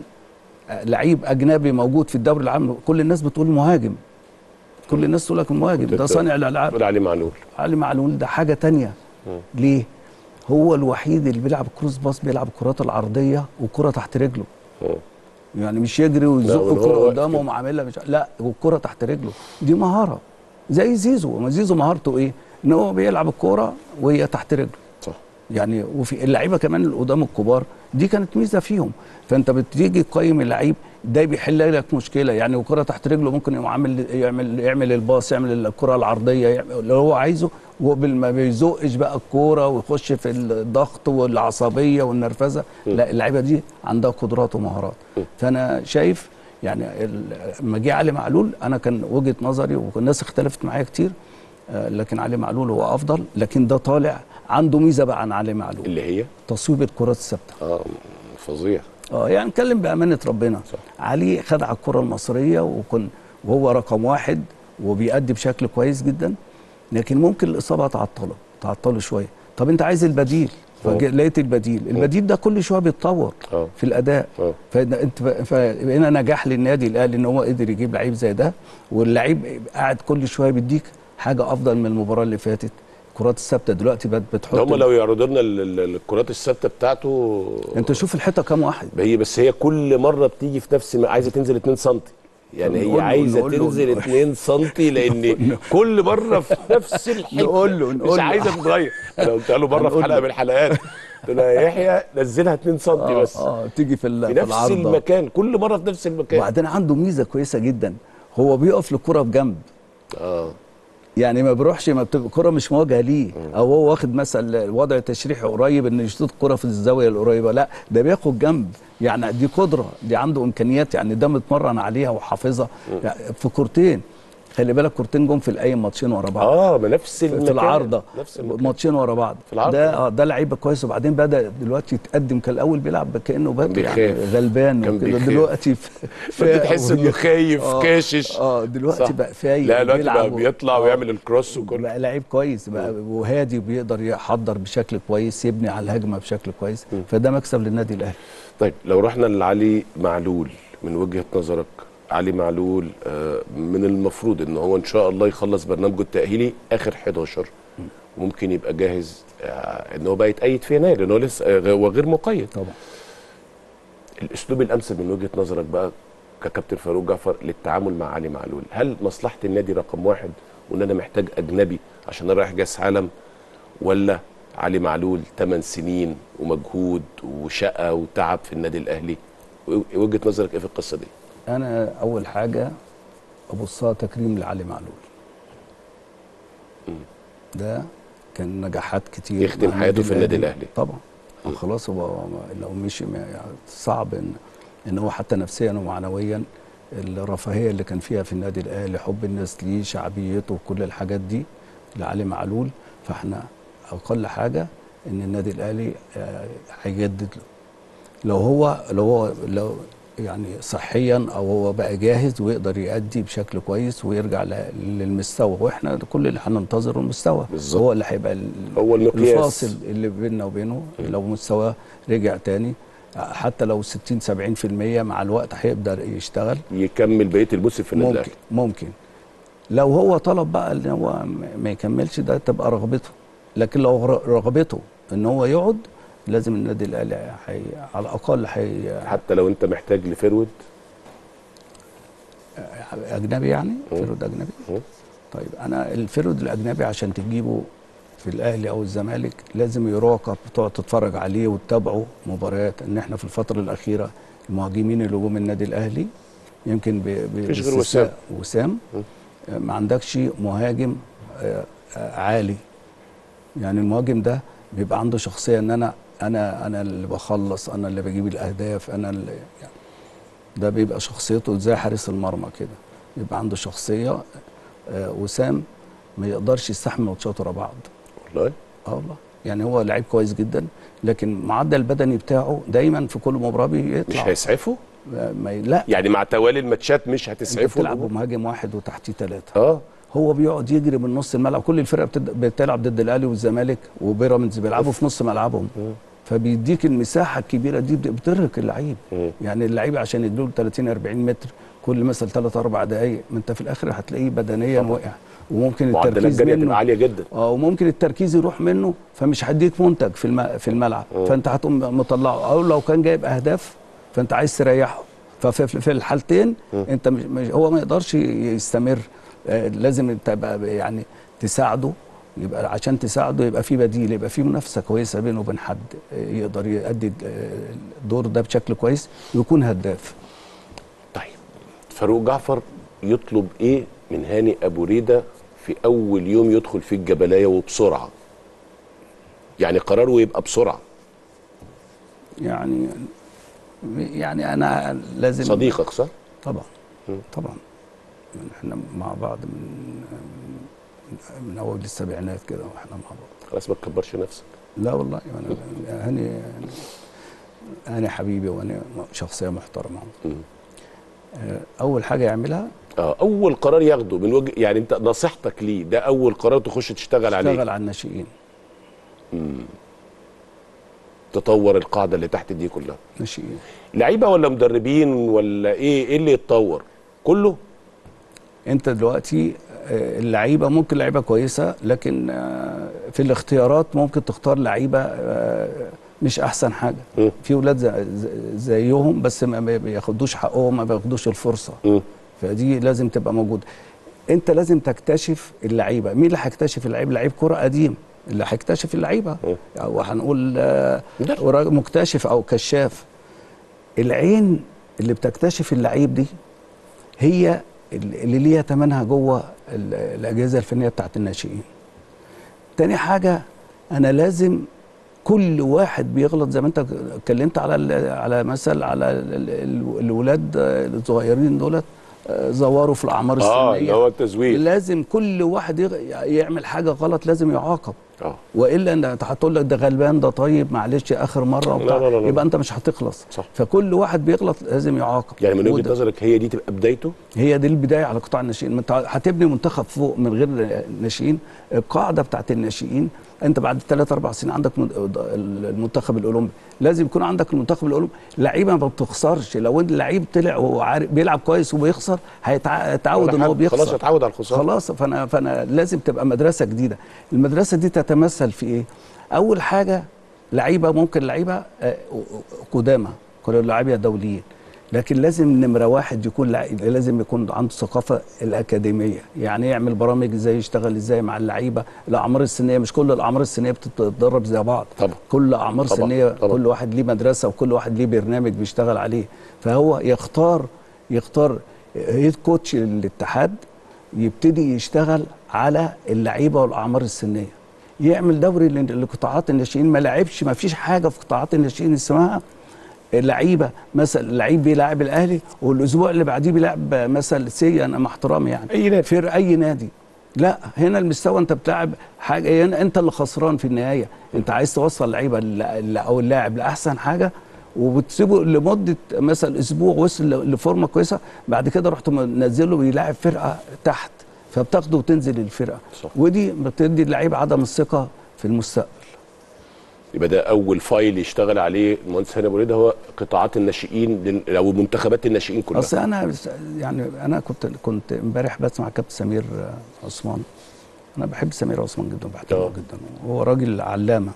لعيب اجنبي موجود في الدوري العام كل الناس بتقول مهاجم كل الناس تقول لك المهاجم كنت ده صانع الالعاب تقول عليه معلول علي معلول ده حاجه تانية ليه هو الوحيد اللي بيلعب كروس باص بيلعب الكرات العرضيه وكره تحت رجله مم. يعني مش يجري ويزق وإن هو الكره واقف قدامه كده. ومعاملها مش لا والكره تحت رجله دي مهاره زي زيزو ما زيزو مهارته ايه ان هو بيلعب الكوره وهي تحت رجله صح يعني وفي اللعيبه كمان القدام الكبار دي كانت ميزه فيهم فانت بتيجي تقيم اللعيب ده بيحل لك مشكله يعني الكره تحت رجله ممكن يقوم عامل يعمل يعمل الباص يعمل الكره العرضيه يعمل اللي هو عايزه وما بيزقش بقى الكوره ويخش في الضغط والعصبيه والنرفزه لا اللعيبه دي عندها قدرات ومهارات فانا شايف يعني ال- لما جه علي معلول انا كان وجهه نظري والناس اختلفت معايا كتير آه، لكن علي معلول هو افضل لكن ده طالع عنده ميزه بقى عن علي معلول اللي هي تصويب الكرات الثابته اه فظيع اه يعني نتكلم بامانه ربنا صح. علي خد على الكره المصريه وكن وهو رقم واحد وبيأدي بشكل كويس جدا لكن ممكن الاصابه تعطله تعطله شويه طب انت عايز البديل فلقيت البديل البديل ده كل شويه بيتطور اه في الاداء اه فانت فهنا نجاح للنادي الاهلي ان هو قدر يجيب لعيب زي ده واللعيب قاعد كل شويه بيديك حاجه افضل من المباراه اللي فاتت الكرات الثابته دلوقتي بقت بتحط ده هم لو يعرضوا لنا ال- ال- الكرات الثابته بتاعته انت شوف الحيطه كام واحد هي بس هي كل مره بتيجي في نفس ما عايزه تنزل 2 سم يعني نقول هي له- عايزه نقول له- تنزل 2 سم لان كل مره في نفس الحته نقول له- مش نقول له. عايزه تتغير انا قلت له مره في هنقول حلقه له. من الحلقات قلت له يا يحيى نزلها 2 سم اه بس اه تيجي في, ال- في في نفس العارضه المكان كل مره في نفس المكان وبعدين عنده ميزه كويسه جدا هو بيقف للكره بجنب اه يعني ما بيروحش ما بتبقى الكره مش مواجهه ليه او هو واخد مثلا وضع تشريحي قريب ان يشوط الكره في الزاويه القريبه لا ده بياخد جنب يعني دي قدره دي عنده امكانيات يعني ده متمرن عليها وحافظها يعني في كورتين خلي بالك كورتين جم في الاي ماتشين ورا بعض اه ما نفس المكان في العارضه نفس المكان ماتشين ورا بعض في العارضة. ده اه ده لعيب كويس وبعدين بدا دلوقتي يتقدم كان الاول بيلعب كانه بقى يعني بيخاف. غلبان كان وكده بيخاف. دلوقتي ف- فانت تحس انه خايف آه، كاشش اه دلوقتي صح. بقى فايق لا دلوقتي وبيلعب بقى و- بيطلع آه. ويعمل الكروس وكل بقى لعيب كويس بقى وهادي وبيقدر يحضر بشكل كويس يبني على الهجمه بشكل كويس فده مكسب للنادي الاهلي طيب لو رحنا لعلي معلول من وجهه نظرك علي معلول آه، من المفروض ان هو ان شاء الله يخلص برنامجه التاهيلي اخر 11 ممكن يبقى جاهز آه، ان هو بقى يتأيد في يناير لان هو لسه آه، هو غير مقيد طبعا الاسلوب الامثل من وجهه نظرك بقى ككابتن فاروق جعفر للتعامل مع علي معلول هل مصلحه النادي رقم واحد وان انا محتاج اجنبي عشان انا رايح كاس عالم ولا علي معلول 8 سنين ومجهود وشقه وتعب في النادي الاهلي و- وجهه نظرك ايه في القصه دي انا اول حاجه ابصها تكريم لعلي معلول ده كان نجاحات كتير يختم مع حياته في النادي الأهلي. طبعا خلاص هو لو مشي ما- يعني صعب ان ان هو حتى نفسيا ومعنويا الرفاهيه اللي كان فيها في النادي الاهلي حب الناس ليه شعبيته وكل الحاجات دي لعلي معلول فاحنا اقل حاجه ان النادي الاهلي آه، هيجدد له لو هو لو هو لو يعني صحيا او هو بقى جاهز ويقدر يأدي بشكل كويس ويرجع ل- للمستوى واحنا كل اللي هننتظره المستوى بالظبط. هو اللي هيبقى ال- هو المقياس. الفاصل اللي بيننا وبينه لو مستواه رجع تاني حتى لو 60 70% مع الوقت هيقدر يشتغل يكمل بقيه الموسم في النادي ممكن الاهلي ممكن لو هو طلب بقى ان هو م- ما يكملش ده تبقى رغبته لكن لو ر- رغبته ان هو يقعد لازم النادي الاهلي حي... على الاقل حي... حتى لو انت محتاج لفيرود اجنبي يعني فرود اجنبي مم. طيب انا الفرود الاجنبي عشان تجيبه في الاهلي او الزمالك لازم يراقب تقعد تتفرج عليه وتتابعه مباريات ان احنا في الفتره الاخيره المهاجمين اللي جم النادي الاهلي يمكن ب... ب... مفيش غير باستثناء وسام آه، ما عندكش مهاجم آه، آه، عالي يعني المهاجم ده بيبقى عنده شخصيه ان انا انا انا اللي بخلص انا اللي بجيب الاهداف انا اللي يعني ده بيبقى شخصيته زي حارس المرمى كده بيبقى عنده شخصيه آه، وسام ما يقدرش يستحمل ماتشات ورا بعض والله اه والله يعني هو لعيب كويس جدا لكن معدل البدني بتاعه دايما في كل مباراه مش بيطلع هيسعفه ما ما- لا يعني مع توالي الماتشات مش انت هتسعفه بتلعب الأمور؟ بمهاجم واحد وتحتيه ثلاثه اه هو بيقعد يجري من نص الملعب كل الفرق بتد... بتلعب ضد الاهلي والزمالك وبيراميدز بيلعبوا في نص ملعبهم فبيديك المساحه الكبيره دي بت- بترهق اللعيب مم. يعني اللعيب عشان يديله 30 40 متر كل مثلا 3 4 دقائق ما انت في الاخر هتلاقيه بدنيا طبعا. وقع وممكن معدلات التركيز جري منه هتبقى عاليه جدا اه وممكن التركيز يروح منه فمش هيديك منتج في الم... في الملعب مم. فانت هتقوم مطلعه او لو كان جايب اهداف فانت عايز تريحه ففي في الحالتين انت مش... مش هو ما يقدرش يستمر آه لازم تبقى يعني تساعده يبقى عشان تساعده يبقى في بديل يبقى في منافسه كويسه بينه وبين حد آه، يقدر يؤدي آه، الدور ده بشكل كويس ويكون هداف طيب فاروق جعفر يطلب ايه من هاني ابو ريده في اول يوم يدخل في الجبلايه وبسرعه يعني قراره يبقى بسرعه يعني يعني انا لازم صديقك صح طبعا مم. طبعا من- احنا مع بعض من من- من اول السبعينات كده واحنا مع بعض خلاص ما تكبرش نفسك لا والله انا هاني هاني حبيبي وانا شخصيه محترمه مم. آه، اول حاجه يعملها اه اول قرار ياخده من وجه يعني انت نصيحتك ليه ده اول قرار تخش تشتغل عليه اشتغل على الناشئين تطور القاعده اللي تحت دي كلها ناشئين لعيبه ولا مدربين ولا ايه ايه اللي يتطور كله انت دلوقتي آه، اللعيبه ممكن لعيبه كويسه لكن آه، في الاختيارات ممكن تختار لعيبه آه، مش احسن حاجه مم. في ولاد زي- زي- زيهم بس ما ما بياخدوش حقهم ما بياخدوش الفرصه مم. فدي لازم تبقى موجوده انت لازم تكتشف اللعيبه مين اللي هيكتشف اللعيب لعيب كره قديم اللي هيكتشف اللعيبه مم. او هنقول آه، مدرب. راجل مكتشف او كشاف العين اللي بتكتشف اللعيب دي هي اللي ليها ثمنها جوه ال- الاجهزه الفنيه بتاعت الناشئين تاني حاجه انا لازم كل واحد بيغلط زي ما انت اتكلمت على ال- على مثل على ال- ال- الولاد الصغيرين دولت آه، زوروا في الاعمار اه السنيه اللي هو التزوير لازم كل واحد يغ- يعمل حاجه غلط لازم يعاقب اه والا انت هتقول لك ده غلبان ده طيب معلش اخر مره وبتاع لا، لا، لا. يبقى انت مش هتخلص صح. فكل واحد بيغلط لازم يعاقب يعني من وجهه وده- نظرك هي دي تبقى بدايته هي دي البدايه على قطاع الناشئين ما انت هتبني منتخب فوق من غير ناشئين القاعده بتاعت الناشئين انت بعد ثلاث اربع سنين عندك من- المنتخب الاولمبي لازم يكون عندك المنتخب الاولمبي لعيبه ما بتخسرش لو اللعيب طلع وهو عارف بيلعب كويس وبيخسر هيتعود ولا ان هو حاجة. بيخسر خلاص اتعود على الخساره خلاص فانا فانا لازم تبقى مدرسه جديده المدرسه دي تتمثل في ايه اول حاجه لعيبه ممكن لعيبه آه، قدامى كل لعيبه دوليين لكن لازم نمره واحد يكون لع- لازم يكون عنده ثقافه الاكاديميه يعني يعمل برامج ازاي يشتغل ازاي مع اللعيبه الاعمار السنيه مش كل الاعمار السنيه بتتدرب زي بعض طبعا. كل اعمار طبعا. سنيه طبعا. كل واحد ليه مدرسه وكل واحد ليه برنامج بيشتغل عليه فهو يختار يختار هيد كوتش الاتحاد يبتدي يشتغل على اللعيبه والاعمار السنيه يعمل دوري لل- لقطاعات الناشئين ما لعبش ما فيش حاجه في قطاعات الناشئين اسمها لعيبه مثلا لعيب بيلاعب الاهلي والاسبوع اللي بعديه بيلعب مثلا سي انا مع احترامي يعني أي نادي. في اي نادي لا هنا المستوى انت بتلعب حاجه هنا انت اللي خسران في النهايه انت عايز توصل لعيبه ل- او اللاعب لاحسن حاجه وبتسيبه لمده مثلا اسبوع وصل ل- لفورمه كويسه بعد كده رحت منزله بيلاعب فرقه تحت فبتاخده وتنزل الفرقه صح. ودي بتدي اللعيب عدم الثقه في المستقبل يبقى ده اول فايل يشتغل عليه المهندس هاني ابو ريده هو قطاعات الناشئين لل- او منتخبات الناشئين كلها اصل انا بس- يعني انا كنت كنت امبارح بسمع كابتن سمير آه، عثمان انا بحب سمير عثمان جدا بحترمه آه. جدا هو راجل علامه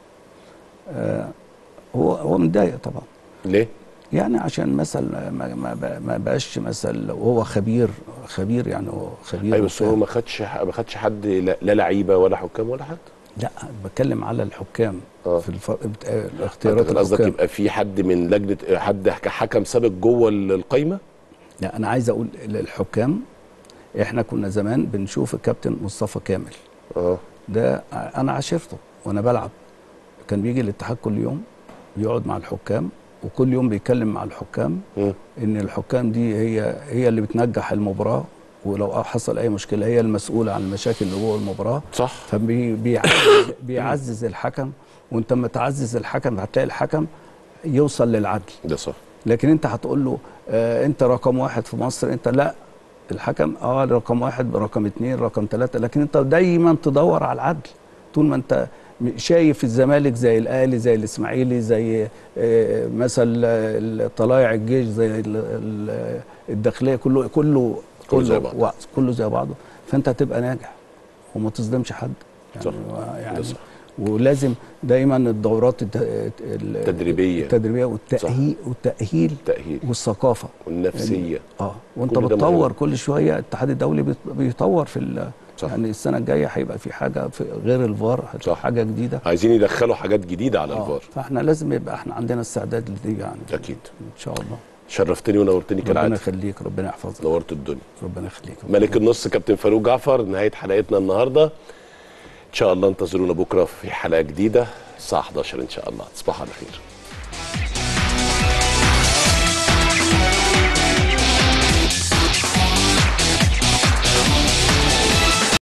آه، هو هو متضايق طبعا ليه؟ يعني عشان مثلا ما ما بق- ما بقاش مثلا وهو خبير خبير يعني هو خبير ايوه بس هو وفاهم. ما خدش ما خدش حد لا لا لعيبه ولا حكام ولا حد لا بتكلم على الحكام آه. في الف... بت- آه، انت الاختيارات كان قصدك الحكام يبقى في حد من لجنه حد حكم سابق جوه ال- القايمه لا انا عايز اقول الحكام احنا كنا زمان بنشوف الكابتن مصطفى كامل اه ده انا عاشرته وانا بلعب كان بيجي الاتحاد كل يوم بيقعد مع الحكام وكل يوم بيتكلم مع الحكام مم. ان الحكام دي هي هي اللي بتنجح المباراه ولو حصل اي مشكله هي المسؤوله عن المشاكل اللي جوه المباراه صح فبيعزز بيعزز الحكم وانت لما تعزز الحكم هتلاقي الحكم يوصل للعدل ده صح لكن انت هتقول له آه انت رقم واحد في مصر انت لا الحكم اه رقم واحد رقم اتنين رقم ثلاثة لكن انت دايما تدور على العدل طول ما انت م- شايف الزمالك زي الاهلي زي الاسماعيلي زي آه مثلا طلائع الجيش زي ال- ال- الداخليه كله كله كله زي بعضه. وا- كله زي بعضه فانت هتبقى ناجح وما تظلمش حد يعني صح. يعني ده صح. ولازم دايما الدورات الت- ال- التدريبية. التدريبيه والتاهيل والتاهيل التأهيل والثقافه والنفسية اه وانت كل ده بتطور مهم. كل شويه الاتحاد الدولي بيت- بيطور في ال- صح. يعني السنه الجايه هيبقى في حاجه في غير الفار صح. هتبقى حاجه جديده عايزين يدخلوا حاجات جديدة على آه الفار فاحنا لازم يبقى احنا عندنا استعداد لدي يعني أكيد ان شاء الله شرفتني ونورتني ربنا كالعادة يخليك ربنا يحفظك نورت الدنيا ربنا يخليك ملك النص كابتن فاروق جعفر نهاية حلقتنا النهاردة إن شاء الله انتظرونا بكرة في حلقة جديدة الساعة 11 إن شاء الله تصبحوا على خير